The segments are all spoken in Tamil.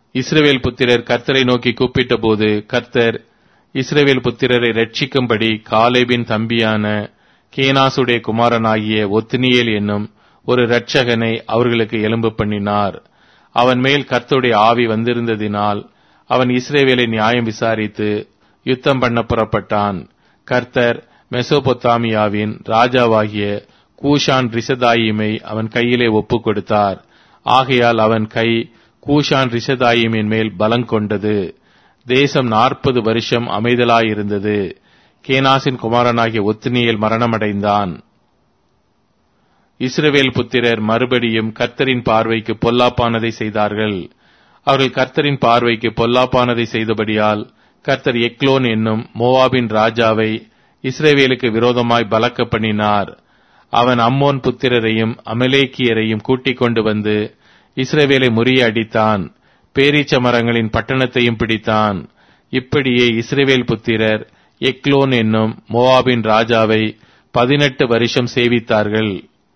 இஸ்ரவேல் புத்திரர் கர்த்தரை நோக்கி கூப்பிட்டபோது கர்த்தர் இஸ்ரவேல் புத்திரரை ரட்சிக்கும்படி காலேபின் தம்பியான கேனாசுடைய குமாரனாகிய ஒத்னியேல் என்னும் ஒரு இரட்சகனை அவர்களுக்கு எலும்பு பண்ணினார் அவன் மேல் கர்த்தருடைய ஆவி வந்திருந்ததினால் அவன் இஸ்ரேவேலை நியாயம் விசாரித்து யுத்தம் பண்ண புறப்பட்டான் கர்த்தர் மெசோபொத்தாமியாவின் ராஜாவாகிய கூஷான் ரிஷதாயிமை அவன் கையிலே ஒப்புக் கொடுத்தார் ஆகையால் அவன் கை கூஷான் ரிஷதாயிமின் மேல் பலம் கொண்டது தேசம் நாற்பது வருஷம் அமைதலாயிருந்தது கேனாசின் குமாரனாகிய ஒத்தினியல் மரணமடைந்தான் இஸ்ரவேல் புத்திரர் மறுபடியும் கர்த்தரின் பார்வைக்கு பொல்லாப்பானதை செய்தார்கள் அவர்கள் கர்த்தரின் பார்வைக்கு பொல்லாப்பானதை செய்தபடியால் கர்த்தர் எக்லோன் என்னும் மோவாபின் ராஜாவை இஸ்ரேவேலுக்கு விரோதமாய் பலக்க பண்ணினார் அவன் அம்மோன் புத்திரரையும் அமலேக்கியரையும் கூட்டிக் கொண்டு வந்து இஸ்ரேவேலை முறியடித்தான் பேரீச்ச மரங்களின் பட்டணத்தையும் பிடித்தான் இப்படியே இஸ்ரேவேல் புத்திரர் எக்லோன் என்னும் மோவாபின் ராஜாவை பதினெட்டு வருஷம் சேவித்தார்கள்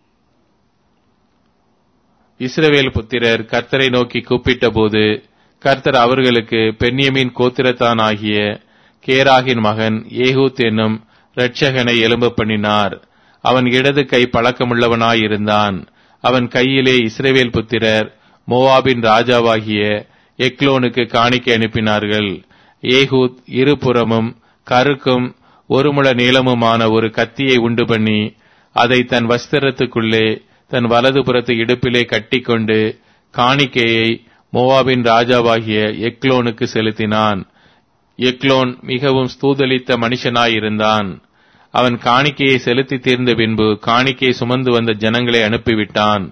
இஸ்ரவேல் புத்திரர் கர்த்தரை நோக்கி கூப்பிட்டபோது கர்த்தர் அவர்களுக்கு பென்யமின் கோத்திரத்தானாகிய கேராகின் மகன் ஏகூத் என்னும் இரட்சகனை எலும்பு பண்ணினார் அவன் இடது கை பழக்கமுள்ளவனாயிருந்தான் அவன் கையிலே இஸ்ரவேல் புத்திரர் மோவாபின் ராஜாவாகிய எக்லோனுக்கு காணிக்கை அனுப்பினார்கள் ஏகூத் இருபுறமும் கருக்கும் ஒரு முழ நீளமுமான ஒரு கத்தியை உண்டு பண்ணி அதை தன் வஸ்திரத்துக்குள்ளே தன் வலது புறத்து இடுப்பிலே கட்டிக்கொண்டு காணிக்கையை மோவாபின் ராஜாவாகிய எக்லோனுக்கு செலுத்தினான் எக்லோன் மிகவும் ஸ்தூதலித்த மனுஷனாயிருந்தான் அவன் காணிக்கையை செலுத்தி தீர்ந்த பின்பு காணிக்கையை சுமந்து வந்த ஜனங்களை அனுப்பிவிட்டான்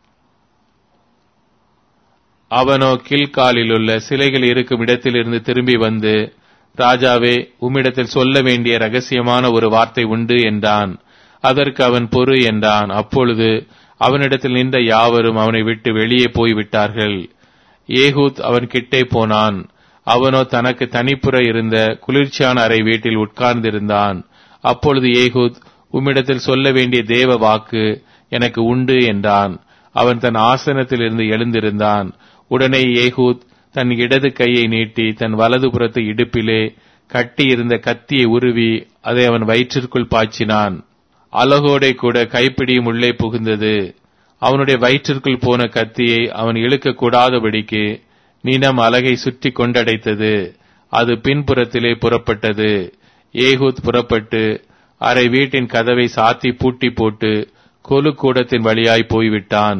அவனோ கீழ்காலிலுள்ள சிலைகள் இருக்கும் இடத்திலிருந்து திரும்பி வந்து ராஜாவே உம்மிடத்தில் சொல்ல வேண்டிய ரகசியமான ஒரு வார்த்தை உண்டு என்றான் அதற்கு அவன் பொறு என்றான் அப்பொழுது அவனிடத்தில் நின்ற யாவரும் அவனை விட்டு வெளியே போய்விட்டார்கள் ஏகூத் அவன் கிட்டே போனான் அவனோ தனக்கு தனிப்புற இருந்த குளிர்ச்சியான அறை வீட்டில் உட்கார்ந்திருந்தான் அப்பொழுது ஏகூத் உம்மிடத்தில் சொல்ல வேண்டிய தேவ வாக்கு எனக்கு உண்டு என்றான் அவன் தன் ஆசனத்திலிருந்து எழுந்திருந்தான் உடனே ஏகூத் தன் இடது கையை நீட்டி தன் வலது புறத்து இடுப்பிலே கட்டி இருந்த கத்தியை உருவி அதை அவன் வயிற்றிற்குள் பாய்ச்சினான் அலகோடை கூட கைப்பிடியும் உள்ளே புகுந்தது அவனுடைய வயிற்றிற்குள் போன கத்தியை அவன் இழுக்க கூடாதபடிக்கு நினம் அலகை சுற்றி கொண்டடைத்தது அது பின்புறத்திலே புறப்பட்டது ஏகூத் புறப்பட்டு அரை வீட்டின் கதவை சாத்தி பூட்டி போட்டு கொலு கூடத்தின் வழியாய் போய்விட்டான்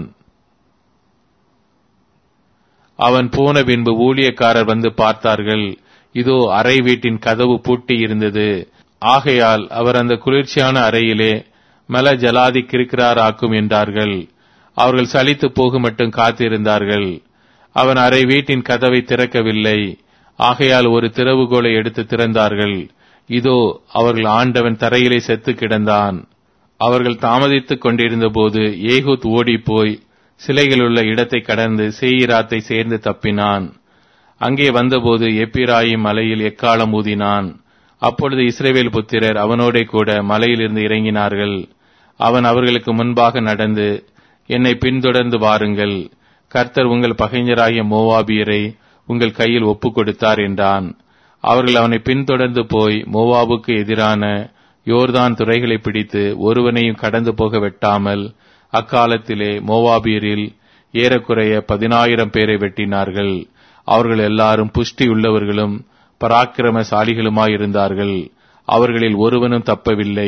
அவன் போன பின்பு ஊழியக்காரர் வந்து பார்த்தார்கள் இதோ அறை வீட்டின் கதவு பூட்டி இருந்தது ஆகையால் அவர் அந்த குளிர்ச்சியான அறையிலே மல ஜலாதி கிருக்கிறாராக்கும் என்றார்கள் அவர்கள் சலித்து போக மட்டும் காத்திருந்தார்கள் அவன் அறை வீட்டின் கதவை திறக்கவில்லை ஆகையால் ஒரு திறவுகோலை எடுத்து திறந்தார்கள் இதோ அவர்கள் ஆண்டவன் தரையிலே செத்து கிடந்தான் அவர்கள் தாமதித்துக் கொண்டிருந்த போது ஏகூத் ஓடிப்போய் சிலைகளுள்ள இடத்தை கடந்து சேயிராத்தை சேர்ந்து தப்பினான் அங்கே வந்தபோது எப்பிராயிம் மலையில் எக்காலம் ஊதினான் அப்பொழுது இஸ்ரேவேல் புத்திரர் அவனோடே கூட மலையிலிருந்து இறங்கினார்கள் அவன் அவர்களுக்கு முன்பாக நடந்து என்னை பின்தொடர்ந்து வாருங்கள் கர்த்தர் உங்கள் பகைஞராகிய மோவாபியரை உங்கள் கையில் ஒப்புக் கொடுத்தார் என்றான் அவர்கள் அவனை பின்தொடர்ந்து போய் மோவாபுக்கு எதிரான யோர்தான் துறைகளை பிடித்து ஒருவனையும் கடந்து போக வெட்டாமல் அக்காலத்திலே மோவாபியரில் ஏறக்குறைய பதினாயிரம் பேரை வெட்டினார்கள் அவர்கள் எல்லாரும் புஷ்டி உள்ளவர்களும் பராக்கிரமசாலிகளுமாயிருந்தார்கள் அவர்களில் ஒருவனும் தப்பவில்லை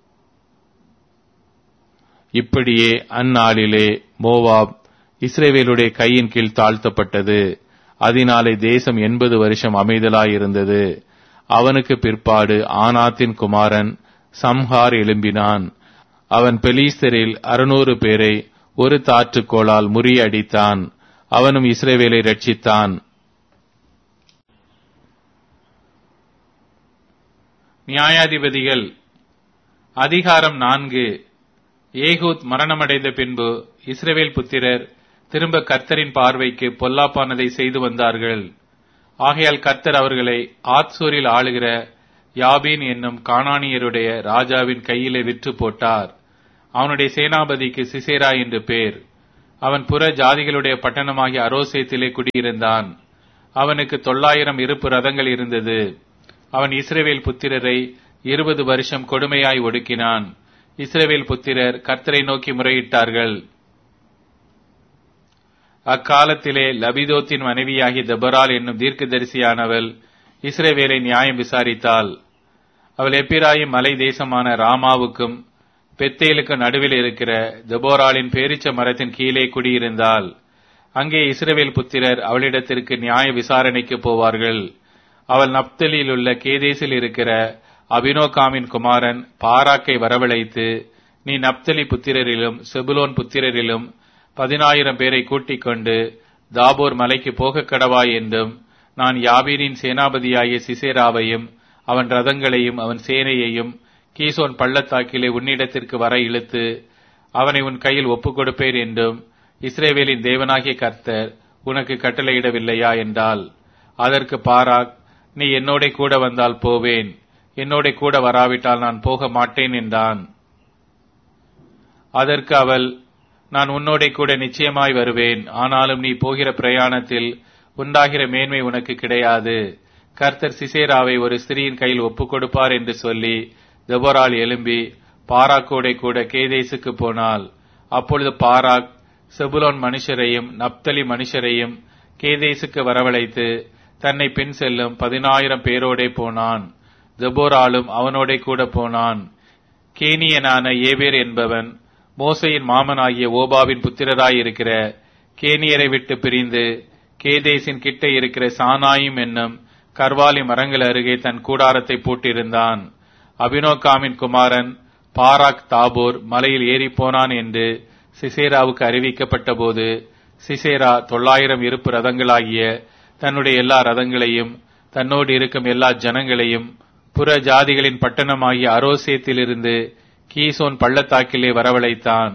இப்படியே அந்நாளிலே மோவாப் இஸ்ரேவேலுடைய கையின் கீழ் தாழ்த்தப்பட்டது அதனாலே தேசம் எண்பது வருஷம் அமைதலாயிருந்தது அவனுக்கு பிற்பாடு ஆனாத்தின் குமாரன் சம்ஹார் எழும்பினான் அவன் பெலீஸ்தரில் அறுநூறு பேரை ஒரு தாற்றுக்கோளால் முறியடித்தான் அவனும் இஸ்ரேவேலை ரட்சித்தான் நியாயாதிபதிகள் அதிகாரம் நான்கு ஏகூத் மரணமடைந்த பின்பு இஸ்ரவேல் புத்திரர் திரும்ப கர்த்தரின் பார்வைக்கு பொல்லாப்பானதை செய்து வந்தார்கள் ஆகையால் கர்த்தர் அவர்களை ஆத்சூரில் ஆளுகிற யாபீன் என்னும் கானானியருடைய ராஜாவின் கையிலே விற்று போட்டார் அவனுடைய சேனாபதிக்கு சிசேரா என்று பேர் அவன் புற ஜாதிகளுடைய பட்டணமாகிய அரோசேத்திலே குடியிருந்தான் அவனுக்கு தொள்ளாயிரம் இருப்பு ரதங்கள் இருந்தது அவன் இஸ்ரவேல் புத்திரரை இருபது வருஷம் கொடுமையாய் ஒடுக்கினான் இஸ்ரவேல் புத்திரர் கர்த்தரை நோக்கி முறையிட்டார்கள் அக்காலத்திலே லபிதோத்தின் மனைவியாகி தபரால் என்னும் தீர்க்கதரிசியானவள் இஸ்ரவேலை நியாயம் விசாரித்தாள் அவள் எப்பிராயும் மலை தேசமான ராமாவுக்கும் பெத்தேலுக்கு நடுவில் இருக்கிற தெபோராளின் பேரிச்ச மரத்தின் கீழே குடியிருந்தாள் அங்கே இஸ்ரவேல் புத்திரர் அவளிடத்திற்கு நியாய விசாரணைக்கு போவார்கள் அவள் நப்தலில் உள்ள கேதேசில் இருக்கிற அபினோகாமின் குமாரன் பாராக்கை வரவழைத்து நீ நப்தலி புத்திரரிலும் செபுலோன் புத்திரரிலும் பதினாயிரம் பேரை கூட்டிக் கொண்டு தாபோர் மலைக்கு போக கடவாய் என்றும் நான் யாபீரின் சேனாபதியாகிய சிசேராவையும் அவன் ரதங்களையும் அவன் சேனையையும் கீசோன் பள்ளத்தாக்கிலே உன்னிடத்திற்கு வர இழுத்து அவனை உன் கையில் ஒப்புக் கொடுப்பேன் என்றும் இஸ்ரேவேலின் தேவனாகிய கர்த்தர் உனக்கு கட்டளையிடவில்லையா என்றால் அதற்கு பாராக் நீ என்னோட கூட வந்தால் போவேன் என்னோட கூட வராவிட்டால் நான் போக மாட்டேன் என்றான் அதற்கு அவள் நான் உன்னோட கூட நிச்சயமாய் வருவேன் ஆனாலும் நீ போகிற பிரயாணத்தில் உண்டாகிற மேன்மை உனக்கு கிடையாது கர்த்தர் சிசேராவை ஒரு ஸ்திரீயின் கையில் ஒப்புக் கொடுப்பார் என்று சொல்லி தெபோரால் எழும்பி பாராக்கோடை கூட கேதேசுக்கு போனாள் அப்பொழுது பாராக் செபுலோன் மனுஷரையும் நப்தலி மனுஷரையும் கேதேசுக்கு வரவழைத்து தன்னை பின் செல்லும் பதினாயிரம் பேரோடே போனான் தெபோராலும் அவனோடே கூட போனான் கேனியனான ஏபேர் என்பவன் மோசையின் மாமனாகிய ஓபாவின் புத்திரராயிருக்கிற கேனியரை விட்டு பிரிந்து கேதேசின் கிட்ட இருக்கிற சானாயும் என்னும் கர்வாலி மரங்கள் அருகே தன் கூடாரத்தை போட்டிருந்தான் அபினோகாமின் குமாரன் பாராக் தாபோர் மலையில் ஏறி போனான் என்று சிசேராவுக்கு அறிவிக்கப்பட்ட போது சிசேரா தொள்ளாயிரம் இருப்பு ரதங்களாகிய தன்னுடைய எல்லா ரதங்களையும் தன்னோடு இருக்கும் எல்லா ஜனங்களையும் புற ஜாதிகளின் பட்டணமாகிய அரோசேத்திலிருந்து கீசோன் பள்ளத்தாக்கிலே வரவழைத்தான்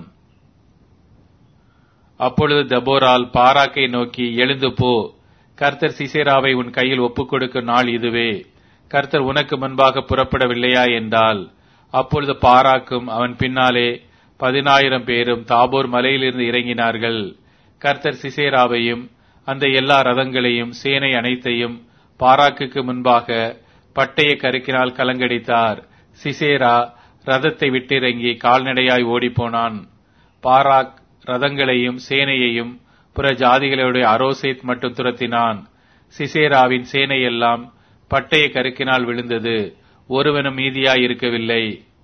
அப்பொழுது தபோரால் பாராக்கை நோக்கி எழுந்து போ கர்த்தர் சிசேராவை உன் கையில் ஒப்புக் கொடுக்கும் நாள் இதுவே கர்த்தர் உனக்கு முன்பாக புறப்படவில்லையா என்றால் அப்பொழுது பாராக்கும் அவன் பின்னாலே பதினாயிரம் பேரும் தாபோர் மலையிலிருந்து இறங்கினார்கள் கர்த்தர் சிசேராவையும் அந்த எல்லா ரதங்களையும் சேனை அனைத்தையும் பாராக்குக்கு முன்பாக பட்டய கருக்கினால் கலங்கடித்தார் சிசேரா ரதத்தை விட்டிறங்கி கால்நடையாய் ஓடிப்போனான் பாராக் ரதங்களையும் சேனையையும் புற ஜாதிகளுடைய அரோசேத் மட்டும் துரத்தினான் சிசேராவின் சேனையெல்லாம் பட்டய கருக்கினால் விழுந்தது ஒருவனும் மீதியாய் இருக்கவில்லை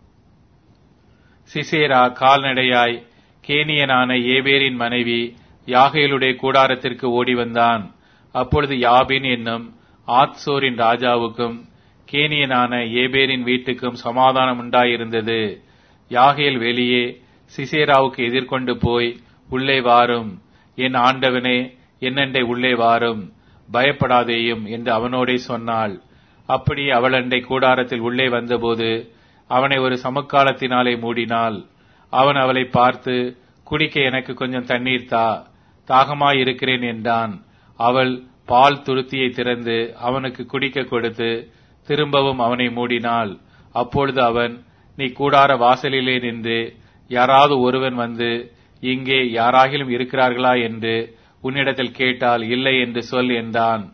சிசேரா கால்நடையாய் கேனியனான ஏபேரின் மனைவி யாகேலுடைய கூடாரத்திற்கு ஓடி வந்தான் அப்பொழுது யாபின் என்னும் ஆத்சோரின் ராஜாவுக்கும் கேனியனான ஏபேரின் வீட்டுக்கும் சமாதானம் உண்டாயிருந்தது யாகேல் வெளியே சிசேராவுக்கு எதிர்கொண்டு போய் உள்ளே வாரும் என் ஆண்டவனே என்னண்டை உள்ளே வாரும் பயப்படாதேயும் என்று அவனோடே சொன்னாள் அப்படி அவள் அண்டை கூடாரத்தில் உள்ளே வந்தபோது அவனை ஒரு சமக்காலத்தினாலே மூடினாள் அவன் அவளை பார்த்து குடிக்க எனக்கு கொஞ்சம் தண்ணீர் தா தாகமாய் இருக்கிறேன் என்றான் அவள் பால் துருத்தியை திறந்து அவனுக்கு குடிக்க கொடுத்து திரும்பவும் அவனை மூடினாள் அப்பொழுது அவன் நீ கூடார வாசலிலே நின்று யாராவது ஒருவன் வந்து இங்கே யாராகிலும் இருக்கிறார்களா என்று உன்னிடத்தில் கேட்டால் இல்லை என்று சொல் என்றான்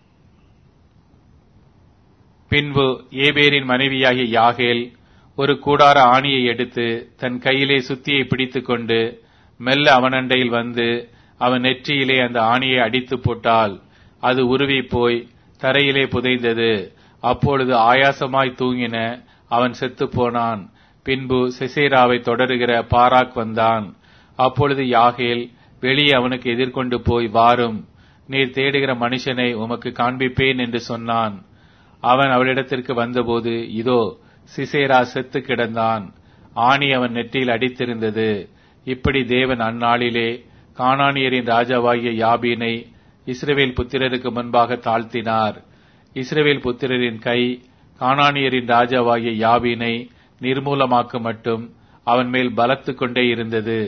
பின்பு ஏபேரின் மனைவியாகிய யாகேல் ஒரு கூடார ஆணியை எடுத்து தன் கையிலே சுத்தியை பிடித்துக் கொண்டு மெல்ல அவனண்டையில் வந்து அவன் நெற்றியிலே அந்த ஆணியை அடித்து போட்டால் அது உருவி போய் தரையிலே புதைந்தது அப்பொழுது ஆயாசமாய் தூங்கின அவன் செத்துப் போனான் பின்பு சிசேராவை தொடருகிற பாராக் வந்தான் அப்பொழுது யாகேல் வெளியே அவனுக்கு எதிர்கொண்டு போய் வாரும் நீர் தேடுகிற மனுஷனை உமக்கு காண்பிப்பேன் என்று சொன்னான் அவன் அவளிடத்திற்கு வந்தபோது இதோ சிசேரா செத்து கிடந்தான் ஆணி அவன் நெற்றியில் அடித்திருந்தது இப்படி தேவன் அந்நாளிலே கானானியரின் ராஜாவாகிய யாபீனை இஸ்ரவேல் புத்திரருக்கு முன்பாக தாழ்த்தினார் இஸ்ரவேல் புத்திரரின் கை கானானியரின் ராஜாவாகிய யாபீனை நிர்மூலமாக்க மட்டும் அவன் மேல் பலத்து கொண்டே இருந்தது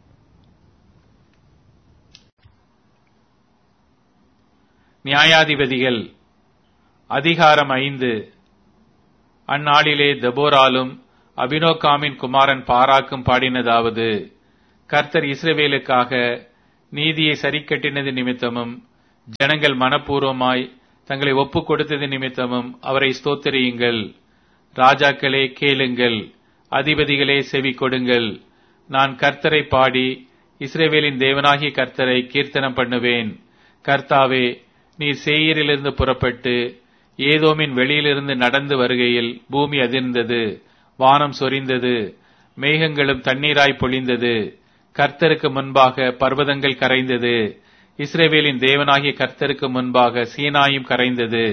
நியாயாதிபதிகள் அதிகாரம் ஐந்து அந்நாளிலே தெபோராலும் அபினோகாமின் குமாரன் பாராக்கும் பாடினதாவது கர்த்தர் இஸ்ரவேலுக்காக நீதியை சரிக்கட்டினது நிமித்தமும் ஜனங்கள் மனப்பூர்வமாய் தங்களை ஒப்புக் கொடுத்தது நிமித்தமும் அவரை ஸ்தோத்திரியுங்கள் ராஜாக்களே கேளுங்கள் அதிபதிகளே செவி கொடுங்கள் நான் கர்த்தரை பாடி இஸ்ரேவேலின் தேவனாகிய கர்த்தரை கீர்த்தனம் பண்ணுவேன் கர்த்தாவே நீர் சேயரிலிருந்து புறப்பட்டு ஏதோமின் வெளியிலிருந்து நடந்து வருகையில் பூமி அதிர்ந்தது வானம் சொரிந்தது மேகங்களும் தண்ணீராய் பொழிந்தது கர்த்தருக்கு முன்பாக பர்வதங்கள் கரைந்தது இஸ்ரேவேலின் தேவனாகிய கர்த்தருக்கு முன்பாக சீனாயும் கரைந்தது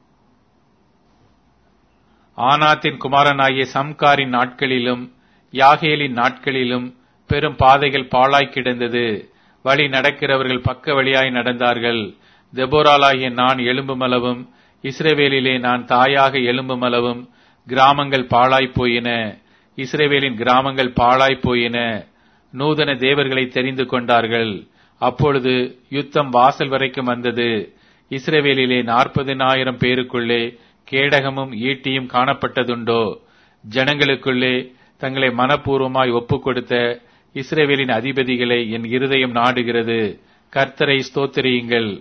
ஆனாத்தின் குமாரனாகிய சம்காரின் நாட்களிலும் யாகேலின் நாட்களிலும் பெரும் பாதைகள் பாழாய் கிடந்தது வழி நடக்கிறவர்கள் பக்க வழியாய் நடந்தார்கள் தெபோராலாகிய நான் எலும்புமளவும் இஸ்ரேவேலிலே நான் தாயாக எலும்புமளவும் கிராமங்கள் பாழாய் போயின இஸ்ரேவேலின் கிராமங்கள் பாழாய் போயின நூதன தேவர்களை தெரிந்து கொண்டார்கள் அப்பொழுது யுத்தம் வாசல் வரைக்கும் வந்தது இஸ்ரேவேலிலே நாற்பதினாயிரம் பேருக்குள்ளே கேடகமும் ஈட்டியும் காணப்பட்டதுண்டோ ஜனங்களுக்குள்ளே தங்களை மனப்பூர்வமாய் ஒப்புக் கொடுத்த இஸ்ரேவேலின் அதிபதிகளை என் இருதயம் நாடுகிறது கர்த்தரை ஸ்தோத்திரியுங்கள்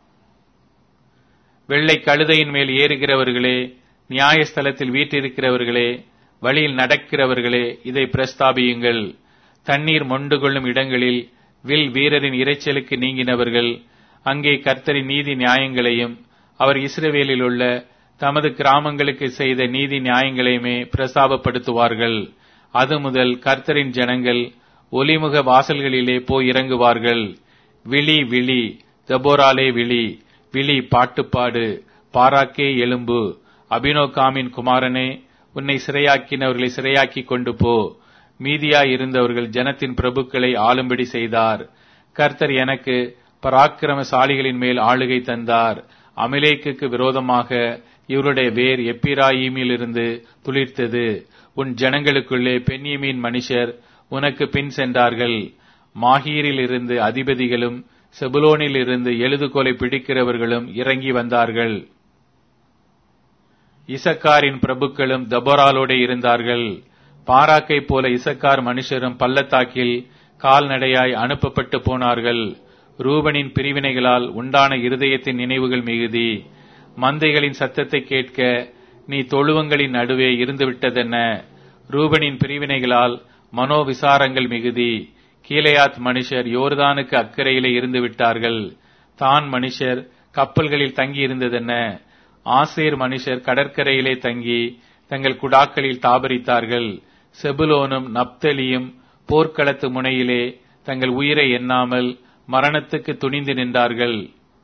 வெள்ளை கழுதையின் மேல் ஏறுகிறவர்களே நியாயஸ்தலத்தில் வீற்றிருக்கிறவர்களே வழியில் நடக்கிறவர்களே இதை பிரஸ்தாபியுங்கள் தண்ணீர் மொண்டு கொள்ளும் இடங்களில் வில் வீரரின் இரைச்சலுக்கு நீங்கினவர்கள் அங்கே கர்த்தரின் நீதி நியாயங்களையும் அவர் இஸ்ரவேலில் உள்ள தமது கிராமங்களுக்கு செய்த நீதி நியாயங்களையுமே பிரஸ்தாபப்படுத்துவார்கள் அது முதல் கர்த்தரின் ஜனங்கள் ஒலிமுக வாசல்களிலே போய் இறங்குவார்கள் விழி விழி தபோராலே விழி விழி பாட்டுப்பாடு பாராக்கே எலும்பு அபினோகாமின் குமாரனே உன்னை சிறையாக்கினவர்களை சிறையாக்கி கொண்டு போ மீதியாய் இருந்தவர்கள் ஜனத்தின் பிரபுக்களை ஆளும்படி செய்தார் கர்த்தர் எனக்கு பராக்கிரமசாலிகளின் மேல் ஆளுகை தந்தார் அமிலேக்குக்கு விரோதமாக இவருடைய வேர் எப்பிராயிமிலிருந்து துளிர்த்தது உன் ஜனங்களுக்குள்ளே பெண்யமீன் மனுஷர் உனக்கு பின் சென்றார்கள் மாஹீரில் இருந்து அதிபதிகளும் செபுலோனில் இருந்து எழுதுகோலை பிடிக்கிறவர்களும் இறங்கி வந்தார்கள் இசக்காரின் பிரபுக்களும் தபோராலோடே இருந்தார்கள் பாராக்கை போல இசக்கார் மனுஷரும் பள்ளத்தாக்கில் கால்நடையாய் அனுப்பப்பட்டு போனார்கள் ரூபனின் பிரிவினைகளால் உண்டான இருதயத்தின் நினைவுகள் மிகுதி மந்தைகளின் சத்தத்தை கேட்க நீ தொழுவங்களின் நடுவே இருந்துவிட்டதென்ன ரூபனின் பிரிவினைகளால் மனோவிசாரங்கள் மிகுதி கீழையாத் மனுஷர் யோர்தானுக்கு அக்கறையிலே இருந்து விட்டார்கள் தான் மனுஷர் கப்பல்களில் தங்கி இருந்ததென்ன ஆசேர் மனுஷர் கடற்கரையிலே தங்கி தங்கள் குடாக்களில் தாபரித்தார்கள் செபுலோனும் நப்தலியும் போர்க்களத்து முனையிலே தங்கள் உயிரை எண்ணாமல் மரணத்துக்கு துணிந்து நின்றார்கள்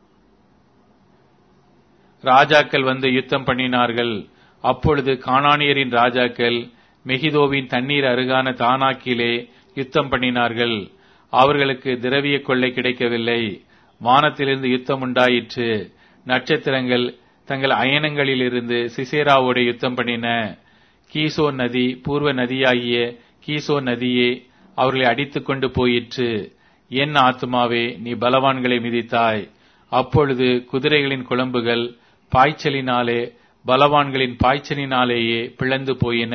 ராஜாக்கள் வந்து யுத்தம் பண்ணினார்கள் அப்பொழுது கானானியரின் ராஜாக்கள் மெகிதோவின் தண்ணீர் அருகான தானாக்கிலே யுத்தம் பண்ணினார்கள் அவர்களுக்கு திரவிய கொள்ளை கிடைக்கவில்லை வானத்திலிருந்து யுத்தம் உண்டாயிற்று நட்சத்திரங்கள் தங்கள் அயனங்களிலிருந்து சிசேராவோடு யுத்தம் பண்ணின கீசோ நதி பூர்வ நதியாகிய கீசோ நதியே அவர்களை அடித்துக் கொண்டு போயிற்று என் ஆத்மாவே நீ பலவான்களை மிதித்தாய் அப்பொழுது குதிரைகளின் குழம்புகள் பாய்ச்சலினாலே பலவான்களின் பாய்ச்சலினாலேயே பிளந்து போயின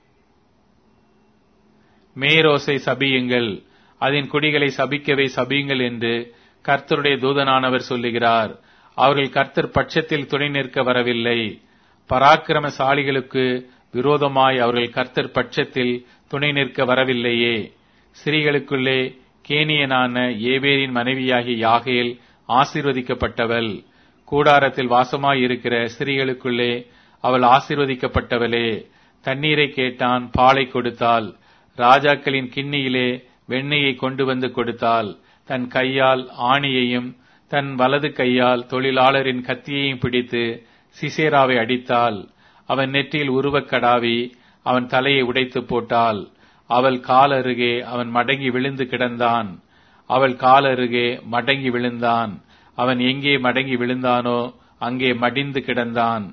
மேரோசை சபியுங்கள் அதன் குடிகளை சபிக்கவே சபியுங்கள் என்று கர்த்தருடைய தூதனானவர் சொல்லுகிறார் அவர்கள் கர்த்தர் பட்சத்தில் துணை நிற்க வரவில்லை பராக்கிரமசாலிகளுக்கு விரோதமாய் அவர்கள் கர்த்தர் பட்சத்தில் துணை நிற்க வரவில்லையே ஸ்திரீகளுக்குள்ளே கேனியனான ஏபேரின் மனைவியாகிய யாகேல் ஆசீர்வதிக்கப்பட்டவள் கூடாரத்தில் வாசமாயிருக்கிற ஸ்திரீகளுக்குள்ளே அவள் ஆசீர்வதிக்கப்பட்டவளே தண்ணீரை கேட்டான் பாலை கொடுத்தாள் ராஜாக்களின் கிண்ணியிலே வெண்ணெயை கொண்டு வந்து கொடுத்தாள் தன் கையால் ஆணியையும் தன் வலது கையால் தொழிலாளரின் கத்தியையும் பிடித்து சிசேராவை அடித்தாள் அவன் நெற்றியில் உருவக் கடாவி அவன் தலையை உடைத்து போட்டாள் அவள் கால் அருகே அவன் மடங்கி விழுந்து கிடந்தான் அவள் கால் அருகே மடங்கி விழுந்தான் அவன் எங்கே மடங்கி விழுந்தானோ அங்கே மடிந்து கிடந்தான்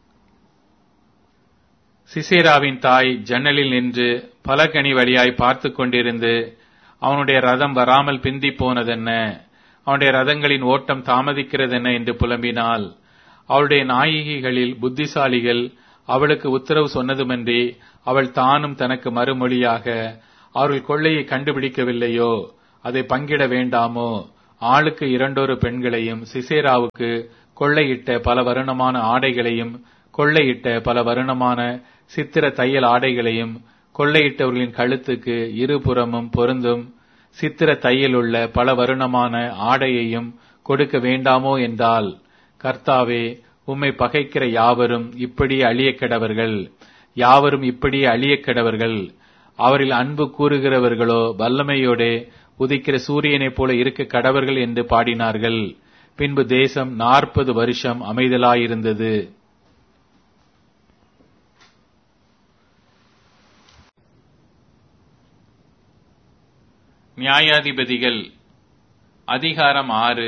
சிசேராவின் தாய் ஜன்னலில் நின்று பலகனி வழியாய் பார்த்து கொண்டிருந்து அவனுடைய ரதம் வராமல் பிந்தி போனதென்ன அவனுடைய ரதங்களின் ஓட்டம் தாமதிக்கிறதென்ன என்று புலம்பினாள் அவளுடைய நாயகிகளில் புத்திசாலிகள் அவளுக்கு உத்தரவு சொன்னதுமன்றி அவள் தானும் தனக்கு மறுமொழியாக அவர்கள் கொள்ளையை கண்டுபிடிக்கவில்லையோ அதை பங்கிட வேண்டாமோ ஆளுக்கு இரண்டொரு பெண்களையும் சிசேராவுக்கு கொள்ளையிட்ட பல வருணமான ஆடைகளையும் கொள்ளையிட்ட பல வருணமான சித்திர தையல் ஆடைகளையும் கொள்ளையிட்டவர்களின் கழுத்துக்கு இருபுறமும் பொருந்தும் சித்திர தையலுள்ள பல வருணமான ஆடையையும் கொடுக்க வேண்டாமோ என்றால் கர்த்தாவே உம்மை பகைக்கிற யாவரும் இப்படி அழியக்கெடவர்கள் யாவரும் இப்படி அழியக்கெடவர்கள் அவரில் அன்பு கூறுகிறவர்களோ வல்லமையோடே உதிக்கிற சூரியனைப் போல இருக்க கடவர்கள் என்று பாடினார்கள் பின்பு தேசம் நாற்பது வருஷம் அமைதலாயிருந்தது நியாயாதிபதிகள் அதிகாரம் ஆறு